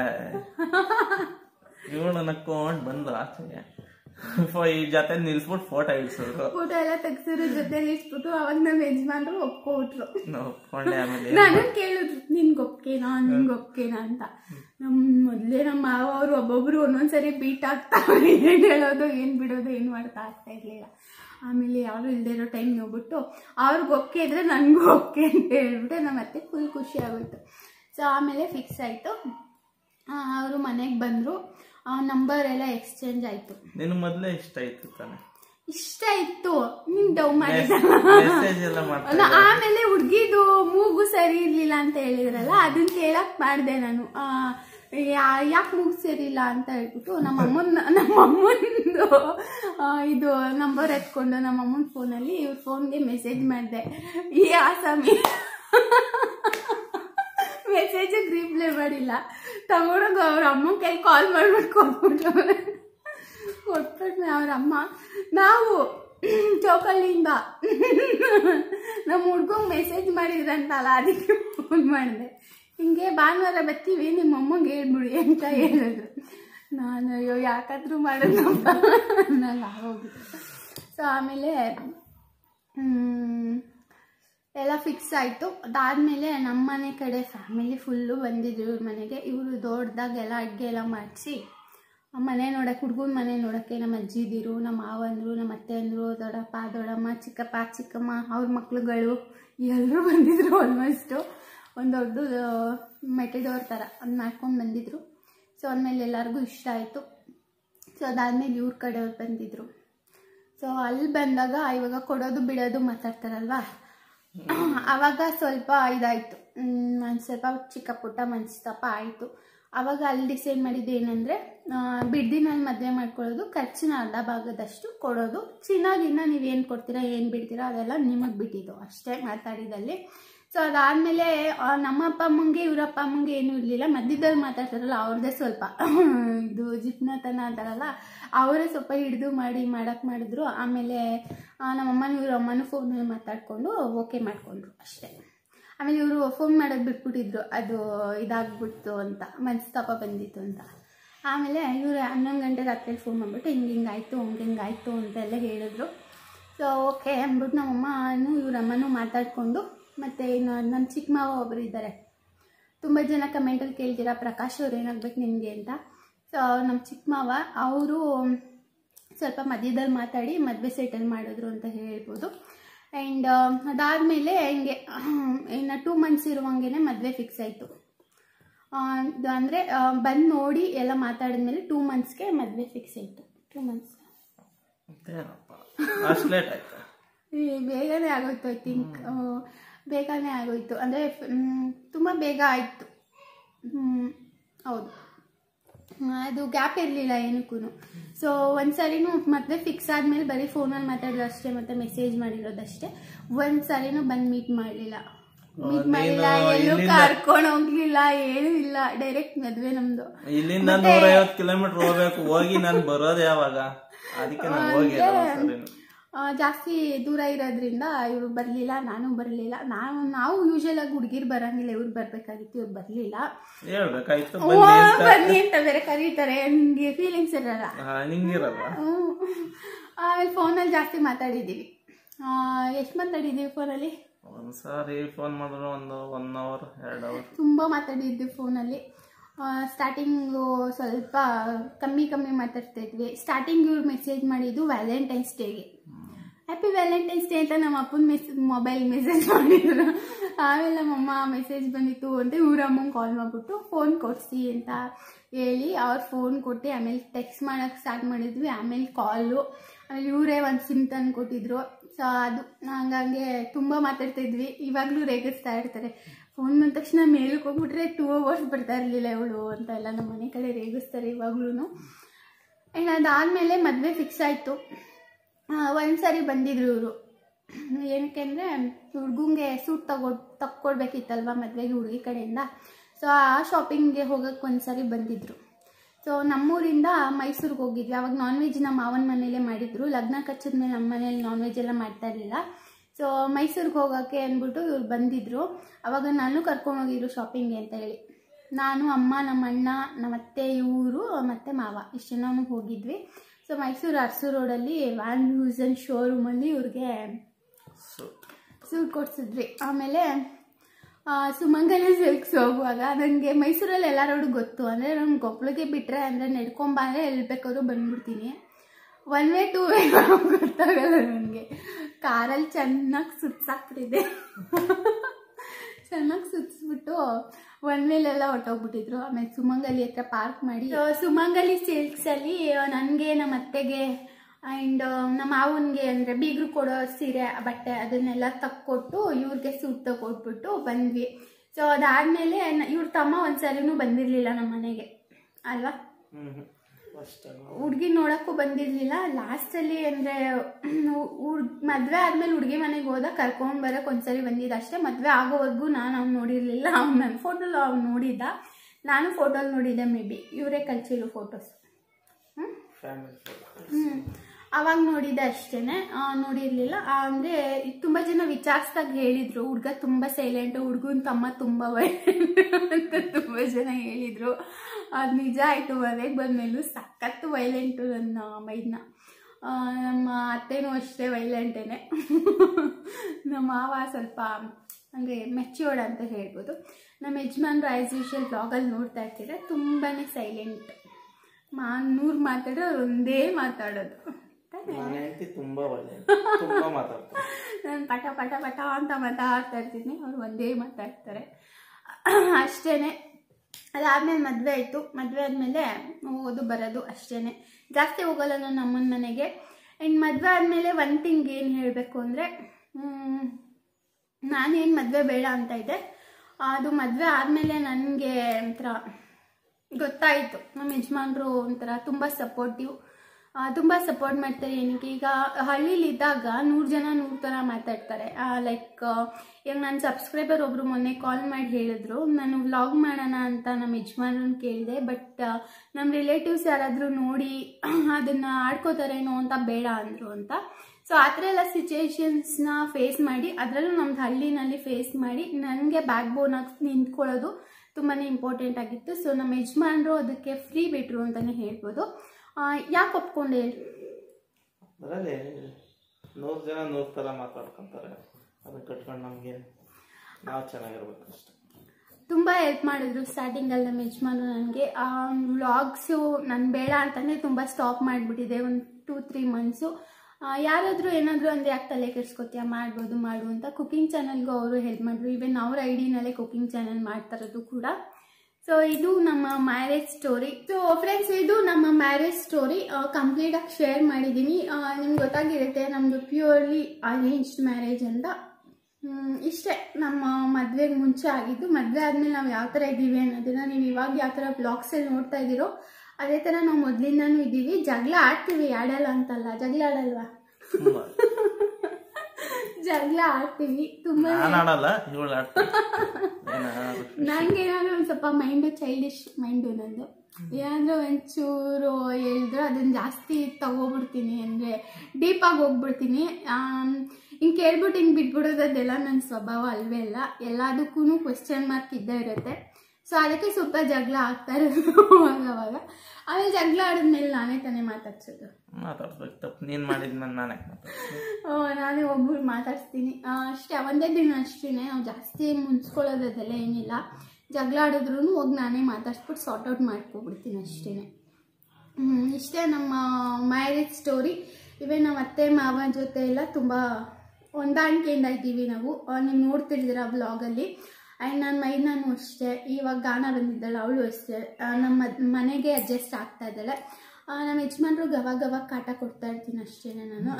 ಇವಳು ನಕ್ಕೊಂಡು ಬಂದು ಆಚೆಗೆ ಫೋ- ಈ ಜೊತೆ ನಿಲ್ಸ್ಬಿಟ್ಟು ಫೋಟೋ ಇಡ್ಸಿದ್ರು ಫೋಟೋ ಎಲ್ಲ ತೆಗ್ಸಿರೋ ಜೊತೆಲಿ ಇಟ್ಬಿಟ್ಟು ಅವಾಗ ನಮ್ಮ ಯಜಮಾನ್ರು ಒಪ್ಕೊಟ್ರು ನಾವು ಒಪ್ಕೊಂಡೆ ಆಮೇಲೆ ನಾನು ಕೇಳಿದ್ರು ನಿನ್ಗೆ ಒಪ್ಕೇನಾ ನಿನ್ಗೆ ಒಪ್ಕೇನಾ ಅಂತ ನಮ್ಮ ಮೊದಲೇ ನಮ್ಮ ಮಾವ ಅವರು ಒಬ್ಬೊಬ್ರು ಒಂದೊಂದ್ಸರಿ ಬೀಟ್ ಆಗ್ತಾವ್ರೆ ಏನು ಹೇಳೋದು ಏನು ಬಿಡೋದು ಏನು ಮಾಡ್ತಾ ಆಗ್ತಾ ಇರ್ಲಿಲ್ಲ ಆಮೇಲೆ ಯಾರು ಇಲ್ಲದೆ ಇರೋ ಟೈಮ್ ನೋಡ್ಬಿಟ್ಟು ಅವ್ರಿಗೆ ಒಪ್ಕೆ ಇದ್ರೆ ನನಗೂ ಒಪ್ಕೆ ಅಂತ ಹೇಳ್ಬಿಟ್ಟು ನಮ್ಮ ಅತ್ತೆ ಫುಲ್ ಖುಷಿ ಆಗೋಯ್ತು ಸೊ ಆಮೇಲೆ ಫಿಕ್ಸ್ ಆಯಿತು ಅವರು ಮನೆಗೆ ಬಂದರು ನಂಬರ್ ಎಲ್ಲ ಎಕ್ಸ್ಚೇಂಜ್ ಆಯಿತು ನಿನ್ ಮೊದಲೇ ಇಷ್ಟ ಇತ್ತು ತಾನೆ ಇಷ್ಟ ಇತ್ತು ನೀನ್ ಡವ್ ಮಾಡಿದ ಮೆಸೇಜ್ ಎಲ್ಲ ಮಾಡ್ತಾ ಅಲ್ಲ, ಆಮೇಲೆ ಹುಡ್ಗಿದು ಮೂಗು ಸರಿ ಇರ್ಲಿಲ್ಲ ಅಂತ ಹೇಳಿದ್ರಲ್ಲ ಅದನ್ನ ಕೇಳಕ್ ಮಾಡ್ದೆ ನಾನು ಯಾಕೆ ಮೂಗು ಸರಿ ಇಲ್ಲ ಅಂತ ಹೇಳ್ಬಿಟ್ಟು ನಮ್ಮ ಅಮ್ಮನ ನಮ್ಮ ಅಮ್ಮಂದು ಆ, ಇದು ನಂಬರ್ ಎತ್ಕೊಂಡು ನಮ್ಮ ಅಮ್ಮನ ಫೋನಲ್ಲಿ ಇವ್ರ ಫೋನ್ಗೆ ಮೆಸೇಜ್ ಮಾಡಿದೆ ಈ ಆಸಾಮಿ ಮೆಸೇಜಿಗೆ ರಿಪ್ಲೈ ಮಾಡಿಲ್ಲ ತಗೊಂಡೋಗ ಅವ್ರ ಅಮ್ಮನ ಕೈ ಕಾಲ್ ಮಾಡ್ಬಿಟ್ಟು ಕೊಟ್ಬಿಟ್ಟವ್ರೆ ಕೊಟ್ಬಿಟ್ರೆ ಅವ್ರ ಅಮ್ಮ ನಾವು ಚೌಕಳ್ಳಿಯಿಂದ ನಮ್ಮ ಹುಡ್ಗಂಗೆ ಮೆಸೇಜ್ ಮಾಡಿದ್ರಂತಲ್ಲ ಅದಕ್ಕೆ ಫೋನ್ ಮಾಡಿದೆ ಹಿಂಗೆ ಭಾನುವಾರ ಬರ್ತೀವಿ ನಿಮ್ಮ ಅಮ್ಮಂಗೆ ಹೇಳ್ಬಿಡಿ ಅಂತ ಹೇಳಿದ್ರು ನಾನು ಅಯ್ಯೋ ಯಾಕಾದ್ರೂ ಮಾಡೋದಪ್ಪ ಅನ್ನಲ್ಲ ಹೋಗಿದ್ದು ಸೊ ಆಮೇಲೆ ಹ್ಮ್, ಎಲ್ಲ ಫಿಕ್ಸ್ ಆಯಿತು ಅದಾದಮೇಲೆ ನಮ್ಮ ಮನೆ ಕಡೆ ಫ್ಯಾಮಿಲಿ ಫುಲ್ಲು ಬಂದಿದ್ರು ಇವ್ರ ಮನೆಗೆ ಇವರು ದೊಡ್ಡದಾಗೆಲ್ಲ ಅಡುಗೆ ಎಲ್ಲ ಮಾಡಿಸಿ ಮನೆ ನೋಡಕ್ಕೆ ಹುಡ್ಗನ ಮನೆ ನೋಡೋಕ್ಕೆ ನಮ್ಮ ಅಜ್ಜಿದಿರು ನಮ್ಮ ಮಾವಂದರು ನಮ್ಮ ಅತ್ತೆಯಂದರು ದೊಡ್ಡಪ್ಪ ದೊಡ್ಡಮ್ಮ ಚಿಕ್ಕಪ್ಪ ಚಿಕ್ಕಮ್ಮ ಅವ್ರ ಮಕ್ಳುಗಳು ಎಲ್ಲರೂ ಬಂದಿದ್ರು ಆಲ್ಮೋಸ್ಟು ಒಂದು ದೊಡ್ಡ ಮೆಟೆಡೋರ್ ಥರ ಅದು ಮಾಡ್ಕೊಂಡು ಬಂದಿದ್ರು ಸೊ ಅಂದಮೇಲೆ ಎಲ್ಲರಿಗೂ ಇಷ್ಟ ಆಯಿತು ಸೊ ಅದಾದಮೇಲೆ ಇವ್ರ ಕಡೆಯವ್ರು ಬಂದಿದ್ರು ಸೊ ಅಲ್ಲಿ ಬಂದಾಗ ಇವಾಗ ಕೊಡೋದು ಬಿಡೋದು ಮಾತಾಡ್ತಾರಲ್ವಾ ಆವಾಗ ಸ್ವಲ್ಪ ಇದಾಯಿತು ಒಂದು ಸ್ವಲ್ಪ ಚಿಕ್ಕ ಪುಟ್ಟ ಮನಸ್ತಾಪ ಆಯಿತು ಆವಾಗ ಅಲ್ಲಿ ಡಿಸೈಡ್ ಮಾಡಿದ್ದು ಏನಂದರೆ ಬಿಡ್ದಿನಲ್ಲಿ ಮದುವೆ ಮಾಡ್ಕೊಳ್ಳೋದು ಖರ್ಚಿನ ಅರ್ಧ ಭಾಗದಷ್ಟು ಕೊಡೋದು ಚಿನ್ನಾಗಿನ್ನ ನೀವೇನು ಕೊಡ್ತೀರಾ ಏನು ಬಿಡ್ತೀರಾ ಅದೆಲ್ಲ ನಿಮಗೆ ಬಿಟ್ಟಿದ್ದು ಅಷ್ಟೇ ಮಾತಾಡಿದಲ್ಲಿ ಸೊ ಅದಾದಮೇಲೆ ನಮ್ಮ ಅಪ್ಪ ಅಮ್ಮಂಗೆ ಇವ್ರ ಅಪ್ಪ ಅಮ್ಮಂಗೆ ಏನೂ ಇರಲಿಲ್ಲ ಮಧ್ಯದಲ್ಲಿ ಮಾತಾಡ್ತಾರಲ್ಲ ಅವ್ರದ್ದೇ ಸ್ವಲ್ಪ ಇದು ಜಿಪ್ನತನ ಅಂತಾರಲ್ಲ ಅವರೇ ಸ್ವಲ್ಪ ಹಿಡಿದು ಮಾಡಿ ಮಾಡಕ್ಕೆ ಮಾಡಿದ್ರು ಆಮೇಲೆ ಆ, ನಮ್ಮಮ್ಮನ ಇವ್ರ ಅಮ್ಮನೂ ಫೋನಲ್ಲಿ ಮಾತಾಡಿಕೊಂಡು ಓಕೆ ಮಾಡಿಕೊಂಡ್ರು ಅಷ್ಟೇ ಆಮೇಲೆ ಇವರು ಫೋನ್ ಮಾಡೋದು ಬಿಟ್ಬಿಟ್ಟಿದ್ರು ಅದು ಇದಾಗ್ಬಿಡ್ತು ಅಂತ ಮನಸ್ತಾಪ ಬಂದಿತ್ತು ಅಂತ ಆಮೇಲೆ ಇವರು ಹನ್ನೊಂದು ಗಂಟೆ ರಾತ್ರಿ ಫೋನ್ ಮಾಡಿಬಿಟ್ಟು ಹಿಂಗೆ ಹಿಂಗಾಯ್ತು ಹಂಗೆ ಹಿಂಗಾಯ್ತು ಅಂತೆಲ್ಲ ಹೇಳಿದ್ರು ಸೊ ಓಕೆ ಅಂದ್ಬಿಟ್ಟು ನಮ್ಮಮ್ಮನೂ ಇವ್ರ ಅಮ್ಮನೂ ಮಾತಾಡಿಕೊಂಡು ಮತ್ತು ಇನ್ನು ನಮ್ಮ ಚಿಕ್ಕ ಮಾವ ಒಬ್ಬರು ಇದ್ದಾರೆ ತುಂಬ ಜನ ಕಮೆಂಟಲ್ಲಿ ಕೇಳ್ತೀರಾ ಪ್ರಕಾಶ್ ಅವ್ರು ಏನಾಗ್ಬೇಕು ನಿಮಗೆ ಅಂತ ಸೊ ನಮ್ಮ ಚಿಕ್ಕ ಮಾವ ಅವರು ಸ್ವಲ್ಪ ಮಧ್ಯದಲ್ಲಿ ಮಾತಾಡಿ ಮದುವೆ ಸೆಟಲ್ ಮಾಡಿದ್ರು ಅಂತ ಹೇಳ್ಬೋದು ಆ್ಯಂಡ್ ಅದಾದಮೇಲೆ ಹಿಂಗೆ ಇನ್ನು ಟೂ ಮಂತ್ಸ್ ಇರುವಂಗೆ ಮದುವೆ ಫಿಕ್ಸ್ ಆಯಿತು ಅಂದರೆ ಬಂದು ನೋಡಿ ಎಲ್ಲ ಮಾತಾಡಿದ್ಮೇಲೆ ಟೂ ಮಂತ್ಸ್ಗೆ ಮದುವೆ ಫಿಕ್ಸ್ ಆಯಿತು ಟೂ ಮಂತ್ಸ್ ಮತ್ತೇನಪ್ಪ ಅಷ್ಟು ಲೇಟ್ ಆಯ್ತಾ ಈ ಬೇಗನೆ ಆಗೋಯ್ತು ಐ ಥಿಂಕ್ ಬೇಗನೆ ಆಗೋಯ್ತು ಅಂದರೆ ತುಂಬ ಬೇಗ ಆಯಿತು ಹೌದು ಹ್ಮ್, ಅದು ಗ್ಯಾಪ್ ಇರಲಿಲ್ಲ ಏನಕ್ಕೂ ಸೊ ಒಂದ್ಸರಿನೂ ಮತ್ತೆ ಫಿಕ್ಸ್ ಆದ್ಮೇಲೆ ಬರೀ ಫೋನಲ್ಲಿ ಮಾತಾಡೋದು ಅಷ್ಟೇ ಮತ್ತೆ ಮೆಸೇಜ್ ಮಾಡಿರೋದಷ್ಟೇ ಒಂದ್ಸರಿನೂ ಬಂದು ಮೀಟ್ ಮಾಡಲಿಲ್ಲ ಮೀಟ್ ನೀನು ಮಾಡಿಲ್ಲ ಎಲ್ಲೂ ಇಲ್ಲಿಂದ- ಕರ್ಕೊಂಡು ಹೋಗ್ಲಿಲ್ಲ ಏನೂ ಇಲ್ಲ ಡೈರೆಕ್ಟ್ ಮದುವೆ ನಮ್ದು ಇಲ್ಲಿಂದ ನೂರೈವತ್ತು ಕಿಲೋಮೀಟರ್ ಹೋಗ್ಬೇಕು ಹೋಗಿ ನಾನು ಬರೋದು ಯಾವಾಗ ಅದಕ್ಕೆ ನಾನು ಹೋಗಿ ಸರಿ ಆ, ಜಾಸ್ತಿ ದೂರ ಇರೋದ್ರಿಂದ ಇವ್ರು ಬರಲಿಲ್ಲ ನಾನು ಬರಲಿಲ್ಲ ನಾವು ನಾವು ಯೂಶಲ್ ಆಗಿ ಹುಡುಗಿರು ಬರಂಗಿಲ್ಲ ಇವ್ರು ಬರಬೇಕಾಗಿತ್ತು ಇವ್ರು ಬರಲಿಲ್ಲ ಹೇಳ್ಬೇಕಾಯ್ತು ಓ ಬನ್ನಿ ಅಂತ ಬೇರೆ ಕರೀತಾರೆ ನಿಮಗೆ ಫೀಲಿಂಗ್ಸ್ ಇರಲ್ಲ ಹಾ, ನಿಂಗಿರಲ್ವಾ ಆಮೇಲೆ ಫೋನಲ್ಲಿ ಜಾಸ್ತಿ ಮಾತಾಡಿದ್ದೀವಿ ಎಷ್ಟು ಮಾತಾಡಿದ್ದೀವಿ ಫೋನಲ್ಲಿ ಒಂದ್ಸಾರಿ ಫೋನ್ ಮಾಡಿದ್ರು ಒಂದು ಒನ್ ಅವರ್ ಎರಡು ಅವರ್ ತುಂಬ ಮಾತಾಡಿದ್ವಿ ಫೋನಲ್ಲಿ ಸ್ಟಾರ್ಟಿಂಗು ಸ್ವಲ್ಪ ಕಮ್ಮಿ ಕಮ್ಮಿ ಮಾತಾಡ್ತಾ ಇದ್ವಿ ಸ್ಟಾರ್ಟಿಂಗ್ ಇವ್ರು ಮೆಸೇಜ್ ಮಾಡಿದ್ದು ವ್ಯಾಲೆಂಟೈನ್ಸ್ ಡೇಗೆ ಹ್ಯಾಪಿ ವ್ಯಾಲೆಂಟೈನ್ಸ್ ಡೇ ಅಂತ ನಮ್ಮ ಅಪ್ಪನ ಮೆಸ್ ಮೊಬೈಲ್ ಮೆಸೇಜ್ ಮಾಡಿದ್ರು ಆಮೇಲೆ ನಮ್ಮಮ್ಮ ಮೆಸೇಜ್ ಬಂದಿತ್ತು ಅಂತ ಇವ್ರ ಅಮ್ಮಂಗೆ ಕಾಲ್ ಮಾಡಿಬಿಟ್ಟು ಫೋನ್ ಕೊಡಿಸಿ ಅಂತ ಹೇಳಿ ಅವ್ರು ಫೋನ್ ಕೊಟ್ಟು ಆಮೇಲೆ ಟೆಕ್ಸ್ಟ್ ಮಾಡೋಕ್ಕೆ ಸ್ಟಾರ್ಟ್ ಮಾಡಿದ್ವಿ ಆಮೇಲೆ ಕಾಲು ಆಮೇಲೆ ಇವರೇ ಒಂದು ಸಿಮ್ ತಂದು ಕೊಟ್ಟಿದ್ರು ಸೊ ಅದು ಹಂಗಾಗಿ ತುಂಬ ಮಾತಾಡ್ತಾ ಇದ್ವಿ ಇವಾಗಲೂ ರೇಗಿಸ್ತಾ ಇರ್ತಾರೆ ಫೋನ್ ಬಂದ ತಕ್ಷಣ ಮೇಲಕ್ಕೆ ಹೋಗ್ಬಿಟ್ರೆ ಟೂ ಅವರ್ಸ್ ಬರ್ತಾ ಇರಲಿಲ್ಲ ಇವಳು ಅಂತ ಎಲ್ಲ ನಮ್ಮ ಮನೆ ಕಡೆ ರೇಗಿಸ್ತಾರೆ ಇವಾಗ್ಲೂ ಆ್ಯಂಡ್ ಅದಾದಮೇಲೆ ಮದುವೆ ಫಿಕ್ಸ್ ಆಯಿತು ಒಂದ್ಸರಿ ಬಂದಿದ್ರು ಇವರು ಏನಕ್ಕೆ ಅಂದರೆ ಹುಡುಗಂಗೆ ಸೂಟ್ ತಗೊ ತಕ್ಕೊಡ್ಬೇಕಿತ್ತಲ್ವ ಮದುವೆಗೆ ಹುಡುಗಿ ಕಡೆಯಿಂದ ಸೊ ಆ ಶಾಪಿಂಗ್ಗೆ ಹೋಗೋಕ್ಕೆ ಒಂದ್ಸರಿ ಬಂದಿದ್ರು ಸೊ ನಮ್ಮೂರಿಂದ ಮೈಸೂರಿಗೆ ಹೋಗಿದ್ವಿ ಅವಾಗ ನಾನ್ ವೆಜ್ ನಮ್ಮ ಮಾವನ ಮನೇಲೇ ಮಾಡಿದ್ರು ಲಗ್ನ ಕಚ್ಚಿದ ಮೇಲೆ ನಮ್ಮ ಮನೇಲಿ ನಾನ್ ವೆಜ್ ಎಲ್ಲ ಮಾಡ್ತಾ ಇರಲಿಲ್ಲ ಸೊ ಮೈಸೂರಿಗೆ ಹೋಗೋಕ್ಕೆ ಅಂದ್ಬಿಟ್ಟು ಇವ್ರು ಬಂದಿದ್ರು ಅವಾಗ ನಾನು ಕರ್ಕೊಂಡು ಹೋಗಿದ್ರು ಶಾಪಿಂಗ್ಗೆ ಅಂತ ಹೇಳಿ ನಾನು ಅಮ್ಮ ನಮ್ಮ ಅಣ್ಣ ನಮ್ಮ ಅತ್ತೆ ಇವರು ಮತ್ತು ಮಾವ ಇಷ್ಟು ನಾವು ಹೋಗಿದ್ವಿ ಸೊ ಮೈಸೂರು ಅರಸು ರೋಡಲ್ಲಿ ವ್ಯಾನ್ ಮ್ಯೂಸನ್ ಶೋರೂಮಲ್ಲಿ ಇವ್ರಿಗೆ ಸೂಟ್ ಕೊಡ್ಸಿದ್ವಿ ಆಮೇಲೆ ಆ, ಸುಮಂಗಲಿ ಸಿಲ್ಕ್ಸ್ ಹೋಗುವಾಗ ನನಗೆ ಮೈಸೂರಲ್ಲಿ ಎಲ್ಲ ರೋಡು ಗೊತ್ತು ಅಂದರೆ ನಾನು ಕೊಪ್ಪಳಿಗೆ ಬಿಟ್ಟರೆ ಅಂದರೆ ನಡ್ಕೊಂಬ ಅಂದರೆ ಎಲ್ಲಿ ಬೇಕಾದ್ರೂ ಬಂದ್ಬಿಡ್ತೀನಿ ಒನ್ ವೇ ಟೂ ವೇ ಗೊತ್ತಾಗಲ್ಲ ನನಗೆ ಕಾರಲ್ಲಿ ಚೆನ್ನಾಗಿ ಸುತ್ತಾಕ್ತಿದೆ ಚೆನ್ನಾಗಿ ಸುತ್ತಿಸ್ಬಿಟ್ಟು ಒನ್ ವೇಲೆಲ್ಲ ಹೊಟ್ಟೋಗ್ಬಿಟ್ಟಿದ್ರು ಆಮೇಲೆ ಸುಮಂಗಲಿ ಹತ್ರ ಪಾರ್ಕ್ ಮಾಡಿ So, ಸುಮಂಗಲಿ ಸಿಲ್ಕ್ಸಲ್ಲಿ ನನಗೆ ನಮ್ಮ ಅತ್ತೆಗೆ ಆ್ಯಂಡ್ ನಮ್ಮ ಮಾವನಿಗೆ ಅಂದರೆ ಬೀಗರು ಕೊಡೋ ಸೀರೆ ಬಟ್ಟೆ ಅದನ್ನೆಲ್ಲ ತಕ್ಕೊಟ್ಟು ಇವ್ರಿಗೆ ಸೂಟ್ ತಗೊಟ್ಬಿಟ್ಟು ಬಂದ್ವಿ ಸೊ ಅದಾದಮೇಲೆ ಇವ್ರ ತಮ್ಮ ಒಂದ್ಸರಿನೂ ಬಂದಿರಲಿಲ್ಲ ನಮ್ಮ ಮನೆಗೆ ಅಲ್ವಾ ಹ್ಮ್ ಫಸ್ಟ್ ಹುಡುಗಿ ನೋಡಕ್ಕೂ ಬಂದಿರಲಿಲ್ಲ ಲಾಸ್ಟಲ್ಲಿ ಅಂದರೆ ಹುಡ್ ಮದುವೆ ಆದಮೇಲೆ ಹುಡುಗಿ ಮನೆಗೆ ಹೋದಾಗ ಕರ್ಕೊಂಡು ಬರೋಕೆ ಒಂದ್ಸರಿ ಬಂದಿದ್ದ ಅಷ್ಟೇ ಮದುವೆ ಆಗೋವರೆಗೂ ನಾನು ಅವ್ನು ನೋಡಿರಲಿಲ್ಲ ಅವ್ನು ನನ್ನ ಫೋಟೋಲು ಅವ್ನು ನೋಡಿದ್ದ ನಾನು ಫೋಟೋಲ್ಲಿ ನೋಡಿದ್ದೆ ಮೇ ಬಿ ಇವರೇ ಕಳ್ಸಿರೋ ಫೋಟೋಸ್ ಹ್ಞೂ ಫ್ಯಾಮಿಲಿ ಹ್ಮ್. ಅವಾಗ ನೋಡಿದ್ದೆ ಅಷ್ಟೇನೆ ನೋಡಿರ್ಲಿಲ್ಲ ಅಂದರೆ ತುಂಬ ಜನ ವಿಚಾರಿಸ್ದಾಗ ಹೇಳಿದ್ರು ಹುಡುಗ ತುಂಬ ಸೈಲೆಂಟು ಹುಡುಗನ ತಮ್ಮ ತುಂಬ ವೈಲೆಂಟ್ ಅಂತ ತುಂಬ ಜನ ಹೇಳಿದರು ಅದು ನಿಜ ಆಯಿತು ಮನೆಗೆ ಬಂದಮೇಲೂ ಸಖತ್ತು ವೈಲೆಂಟು ನನ್ನ ಮೈದನ್ನ ನಮ್ಮ ಅತ್ತೆನೂ ಅಷ್ಟೇ ವೈಲೆಂಟೇನೆ ನಮ್ಮ ಮಾವ ಸ್ವಲ್ಪ ಅಂದರೆ ಮೆಚ್ಯೂರ್ಡ್ ಅಂತ ಹೇಳ್ಬೋದು ನಮ್ಮ ಯಜಮಾನ್ರು ಆ್ಯಸ್ ಯೂಶಲ್ ಬ್ಲಾಗಲ್ಲಿ ನೋಡ್ತಾ ಇರ್ತೀರ ತುಂಬಾ ಸೈಲೆಂಟ್ ಮಾ ನೂರು ಮಾತಾಡೋ ಅವ್ರು ಒಂದೇ ಮಾತಾಡೋದು ತಾನೇ? ನನ್ನ ಹೆಂಡತಿ ತುಂಬಾ ಒಳ್ಳೆ ತುಂಬಾ ಮಾತಾಡ್ತಾರೆ ನಾನು ಪಟ ಪಟ ಪಟ ಅಂತ ಮಾತಾಡ್ತಾ ಇರ್ತೀನಿ ಅವ್ರು ಒಂದೇ ಮಾತಾಡ್ತಾರೆ ಅಷ್ಟೇ ಅದಾದಮೇಲೆ ಮದುವೆ ಆಯಿತು ಮದುವೆ ಆದಮೇಲೆ ಹೋಗೋದು ಬರೋದು ಅಷ್ಟೇ ಜಾಸ್ತಿ ಹೋಗಲ್ಲ ನಾನು ಅಮ್ಮನ ಮನೆಗೆ ಆ್ಯಂಡ್ ಮದುವೆ ಆದಮೇಲೆ ಒನ್ ಥಿಂಗ್ ಏನು ಹೇಳಬೇಕು ಅಂದರೆ ನಾನೇನು ಮದುವೆ ಬೇಡ ಅಂತ ಇದ್ದೆ ಅದು ಮದುವೆ ಆದಮೇಲೆ ನನಗೆ ಒಂಥರ ಗೊತ್ತಾಯಿತು ನಮ್ಮ ಯಜಮಾನ್ರು ಒಂಥರ ತುಂಬ ಸಪೋರ್ಟಿವ್ ತುಂಬ ಸಪೋರ್ಟ್ ಮಾಡ್ತಾರೆ ಏನಕ್ಕೆ ಈಗ ಹಳ್ಳೀಲಿ ಇದ್ದಾಗ ನೂರು ಜನ ನೂರು ಥರ ಮಾತಾಡ್ತಾರೆ ಲೈಕ್ ಈಗ ನನ್ನ ಸಬ್ಸ್ಕ್ರೈಬರ್ ಒಬ್ಬರು ಮೊನ್ನೆ ಕಾಲ್ ಮಾಡಿ ಹೇಳಿದ್ರು ನಾನು ವ್ಲಾಗ್ ಮಾಡೋಣ ಅಂತ ನಮ್ಮ ಯಜಮಾನ್ರನ್ನ ಕೇಳಿದೆ ಬಟ್ ನಮ್ಮ ರಿಲೇಟಿವ್ಸ್ ಯಾರಾದರೂ ನೋಡಿ ಅದನ್ನು ಆಡ್ಕೋತಾರೇನೋ ಅಂತ ಬೇಡ ಅಂದರು ಅಂತ ಸೊ ಆ ಥರ ಎಲ್ಲ ಸಿಚುವೇಶನ್ಸ್ನ ಫೇಸ್ ಮಾಡಿ ಅದರಲ್ಲೂ ನಮ್ದು ಹಳ್ಳಿನಲ್ಲಿ ಫೇಸ್ ಮಾಡಿ ನನಗೆ ಬ್ಯಾಕ್ ಬೋನ್ ಆಗಿ ನಿಂತ್ಕೊಳ್ಳೋದು ತುಂಬಾ ಇಂಪಾರ್ಟೆಂಟ್ ಆಗಿತ್ತು ಸೊ ನಮ್ಮ ಯಜಮಾನ್ರು ಅದಕ್ಕೆ ಫ್ರೀ ಬಿಟ್ರು ಅಂತಲೇ ಹೇಳ್ಬೋದು ಯಾಕೆ ಒಪ್ಕೊಂಡೆ ಹೇಳಿ ಅದರಲ್ಲಿ ನೂರು ಜನ ನೂರು ಥರ ಮಾತಾಡ್ಕೊಂತಾರೆ ಅದನ್ನ ಕಟ್ಕೊಂಡು ನಮಗೆ ನಾವು ಚೆನ್ನಾಗಿರ್ಬೇಕು ಅಷ್ಟೇ ತುಂಬ ಹೆಲ್ಪ್ ಮಾಡಿದ್ರು ಸ್ಟಾರ್ಟಿಂಗಲ್ಲಿ ನಮ್ಮ ಯಜಮಾನ್ರು ನನಗೆ ವ್ಲಾಗ್ಸು ನಾನು ಬೇಡ ಅಂತಲೇ ತುಂಬ ಸ್ಟಾಪ್ ಮಾಡಿಬಿಟ್ಟಿದೆ ಒಂದು ಟೂ ತ್ರೀ ಮಂತ್ಸು ಯಾರಾದರೂ ಏನಾದರೂ ಅಂದರೆ ಯಾಕೆ ತಲೆ ಕೆಡ್ಸ್ಕೊತೀಯ ಮಾಡ್ಬೋದು ಮಾಡು ಅಂತ ಕುಕಿಂಗ್ ಚಾನಲ್ಗೂ ಅವರು ಹೆಲ್ಪ್ ಮಾಡಿದ್ರು ಈವನ್ ಅವ್ರ ಐಡಿನಲ್ಲೇ ಕುಕಿಂಗ್ ಚಾನಲ್ ಮಾಡ್ತಾ ಇರೋದು ಕೂಡ ಸೊ ಇದು ನಮ್ಮ ಮ್ಯಾರೇಜ್ ಸ್ಟೋರಿ ಸೊ ಫ್ರೆಂಡ್ಸ್ ಇದು ನಮ್ಮ ಮ್ಯಾರೇಜ್ ಸ್ಟೋರಿ ಕಂಪ್ಲೀಟಾಗಿ ಶೇರ್ ಮಾಡಿದ್ದೀನಿ ನಿಮ್ಗೆ ಗೊತ್ತಾಗಿರುತ್ತೆ ನಮ್ಮದು ಪ್ಯೂರ್ಲಿ ಅರೇಂಜ್ಡ್ ಮ್ಯಾರೇಜ್ ಅಂತ ಹ್ಮ್, ಇಷ್ಟೇ ನಮ್ಮ ಮದುವೆಗೆ ಮುಂಚೆ ಆಗಿದ್ದು ಮದುವೆ ಆದಮೇಲೆ ನಾವು ಯಾವ ಥರ ಇದ್ದೀವಿ ಅನ್ನೋದನ್ನ ನೀವು ಇವಾಗ ಯಾವ ಥರ ಬ್ಲಾಗ್ಸಲ್ಲಿ ನೋಡ್ತಾ ಇದ್ದೀರೋ ಅದೇ ಥರ ನಾವು ಮೊದಲಿಂದನೂ ಇದ್ದೀವಿ ಜಗಳ ಆಡ್ತೀವಿ ಆಡಲ್ಲ ಅಂತಲ್ಲ ಜಗಳ ಆಡಲ್ವಾ ತುಂಬಾ ಜಗಳ ಆಡ್ತೀವಿ ತುಂಬ ನಾನು ಆಡಲ್ಲ ಇವಳು ಆಡ್ತಾಳೆ ಏನಾದ್ರು ನನಗೆ ಏನಾದರೂ ಒಂದು ಸ್ವಲ್ಪ ಮೈಂಡು ಚೈಲ್ಡಿಶ್ ಮೈಂಡು ನಂದು ಏನಾದರೂ ಒಂಚೂರು ಹೇಳಿದ್ರೆ ಅದನ್ನು ಜಾಸ್ತಿ ತಗೋಬಿಡ್ತೀನಿ ಅಂದರೆ ಡೀಪಾಗಿ ಹೋಗ್ಬಿಡ್ತೀನಿ ಹಿಂಗೆ ಕೇಳ್ಬಿಟ್ಟು ಹಿಂಗೆ ಬಿಟ್ಬಿಡೋದು ಅದೆಲ್ಲ ನನ್ನ ಸ್ವಭಾವ ಅಲ್ವೇ ಅಲ್ಲ ಎಲ್ಲದಕ್ಕೂ ಕ್ವೆಶ್ಚನ್ ಮಾರ್ಕ್ ಇದ್ದೇ ಇರುತ್ತೆ ಸೊ ಅದಕ್ಕೆ ಸ್ವಲ್ಪ ಜಗಳ ಆಗ್ತಾ ಇರೋದು ಅವಾಗ ಅವಾಗ ಆಮೇಲೆ ಜಗಳ ಆಡಿದ್ಮೇಲೆ ನಾನೇ ತಾನೇ ಮಾತಾಡ್ಸೋದು ಮಾತಾಡ್ಬೇಕು ತಪ್ಪು ನೀನು ಮಾಡಿದ್ಮೇಲೆ ನಾನೇ ಮಾತಾಡ್ತೀನಿ ಆ, ನಾನೇ ಒಬ್ಬರು ಮಾತಾಡ್ಸ್ತೀನಿ ಆ, ಅಷ್ಟೇ ಒಂದೇ ದಿನ ಅಷ್ಟೇ ನಾವು ಜಾಸ್ತಿ ಮುನ್ಸ್ಕೊಳ್ಳೋದು ಅದೆಲ್ಲ ಏನಿಲ್ಲ ಜಗಳ ಆಡಿದ್ರು ಹೋಗಿ ನಾನೇ ಮಾತಾಡ್ಸ್ಬಿಟ್ಟು ಸಾರ್ಟ್ ಔಟ್ ಮಾಡ್ಕೊಬಿಡ್ತೀನಿ ಅಷ್ಟೇ ಇಷ್ಟೇ ನಮ್ಮ ಮ್ಯಾರೇಜ್ ಸ್ಟೋರಿ ಇವೇ ನಮ್ಮ ಅತ್ತೆ ಮಾವ ಜೊತೆ ಎಲ್ಲ ತುಂಬ ಹೊಂದಾಣಿಕೆಯಿಂದ ಇದ್ದೀವಿ ನಾವು ನೀವು ನೋಡ್ತಿರ್ತೀರ ಬ್ಲಾಗಲ್ಲಿ ಆ್ಯಂಡ್ ನನ್ನ ಮೈನಾನು ಅಷ್ಟೇ ಇವಾಗ ಗಾನ ಬಂದಿದ್ದಾಳೆ ಅವಳು ಅಷ್ಟೇ ಆ, ನಮ್ಮ ಮದ್- ಮನೆಗೆ ಅಡ್ಜಸ್ಟ್ ಆಗ್ತಾ ಇದ್ದಾಳೆ ಆ, ನಮ್ಮ ಯಜಮಾನ್ರು ಗವಾಗ ಗವಾಗ ಕಾಟ ಕೊಡ್ತಾ ಇರ್ತೀನಿ ಅಷ್ಟೇ ನಾನು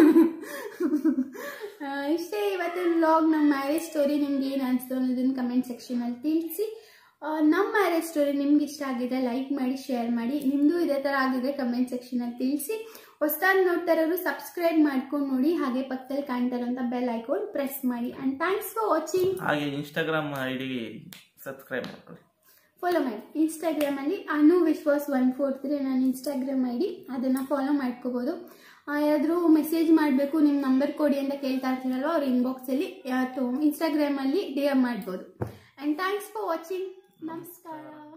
ಆ, ಇಷ್ಟೇ ಇವತ್ತಿನ ವ್ಲಾಗ್ ನಮ್ಮ ಮ್ಯಾರೇಜ್ ಸ್ಟೋರಿ ನಿಮ್ಗೆ ಏನು ಅನಿಸ್ತು ಅನ್ನೋದನ್ನ ಕಮೆಂಟ್ ಸೆಕ್ಷನಲ್ಲಿ ತಿಳಿಸಿ ಆ, ನಮ್ಮ ಮ್ಯಾರೇಜ್ ಸ್ಟೋರಿ ನಿಮ್ಗೆ ಇಷ್ಟ ಆಗಿದೆ ಲೈಕ್ ಮಾಡಿ ಶೇರ್ ಮಾಡಿ ನಿಮ್ಮದು ಇದೇ ಥರ ಆಗಿದೆ ಕಮೆಂಟ್ ಸೆಕ್ಷನಲ್ಲಿ ತಿಳಿಸಿ ಹೊಸದಾಗಿ ನೋಡ್ತಾ ಇರೋರು ಸಬ್ಸ್ಕ್ರೈಬ್ ಮಾಡ್ಕೊಂಡು ನೋಡಿ ಹಾಗೆ ಪಕ್ಕದಲ್ಲಿ ಕಾಣ್ತಾ ಇರೋಂಥ ಬೆಲ್ ಐಕಾನ್ ಪ್ರೆಸ್ ಮಾಡಿ ಆ್ಯಂಡ್ ಥ್ಯಾಂಕ್ಸ್ ಫಾರ್ ವಾಚಿಂಗ್ ಹಾಗೆ ಇನ್ಸ್ಟಾಗ್ರಾಮ್ ಐ ಡಿಗೆ ಸಬ್ಸ್ಕ್ರೈಬ್ ಮಾಡ್ಕೊಳ್ಳಿ ಫಾಲೋ ಮಾಡಿ ಇನ್ಸ್ಟಾಗ್ರಾಮಲ್ಲಿ Anu Vishwas one four three ನನ್ನ ಇನ್ಸ್ಟಾಗ್ರಾಮ್ ಐ ಡಿ ಅದನ್ನು ಫಾಲೋ ಮಾಡ್ಕೋಬೋದು ಯಾರಾದರೂ ಮೆಸೇಜ್ ಮಾಡಬೇಕು ನಿಮ್ಮ ನಂಬರ್ ಕೊಡಿ ಅಂತ ಕೇಳ್ತಾ ಇರ್ತೀರಲ್ವ ಅವ್ರ ಇನ್ಬಾಕ್ಸಲ್ಲಿ ಯಾವತ್ತು ಇನ್ಸ್ಟಾಗ್ರಾಮಲ್ಲಿ ಡಿ ಎಮ್ ಮಾಡ್ಬೋದು ಆ್ಯಂಡ್ ಥ್ಯಾಂಕ್ಸ್ ಫಾರ್ ವಾಚಿಂಗ್ ನಮಸ್ಕಾರ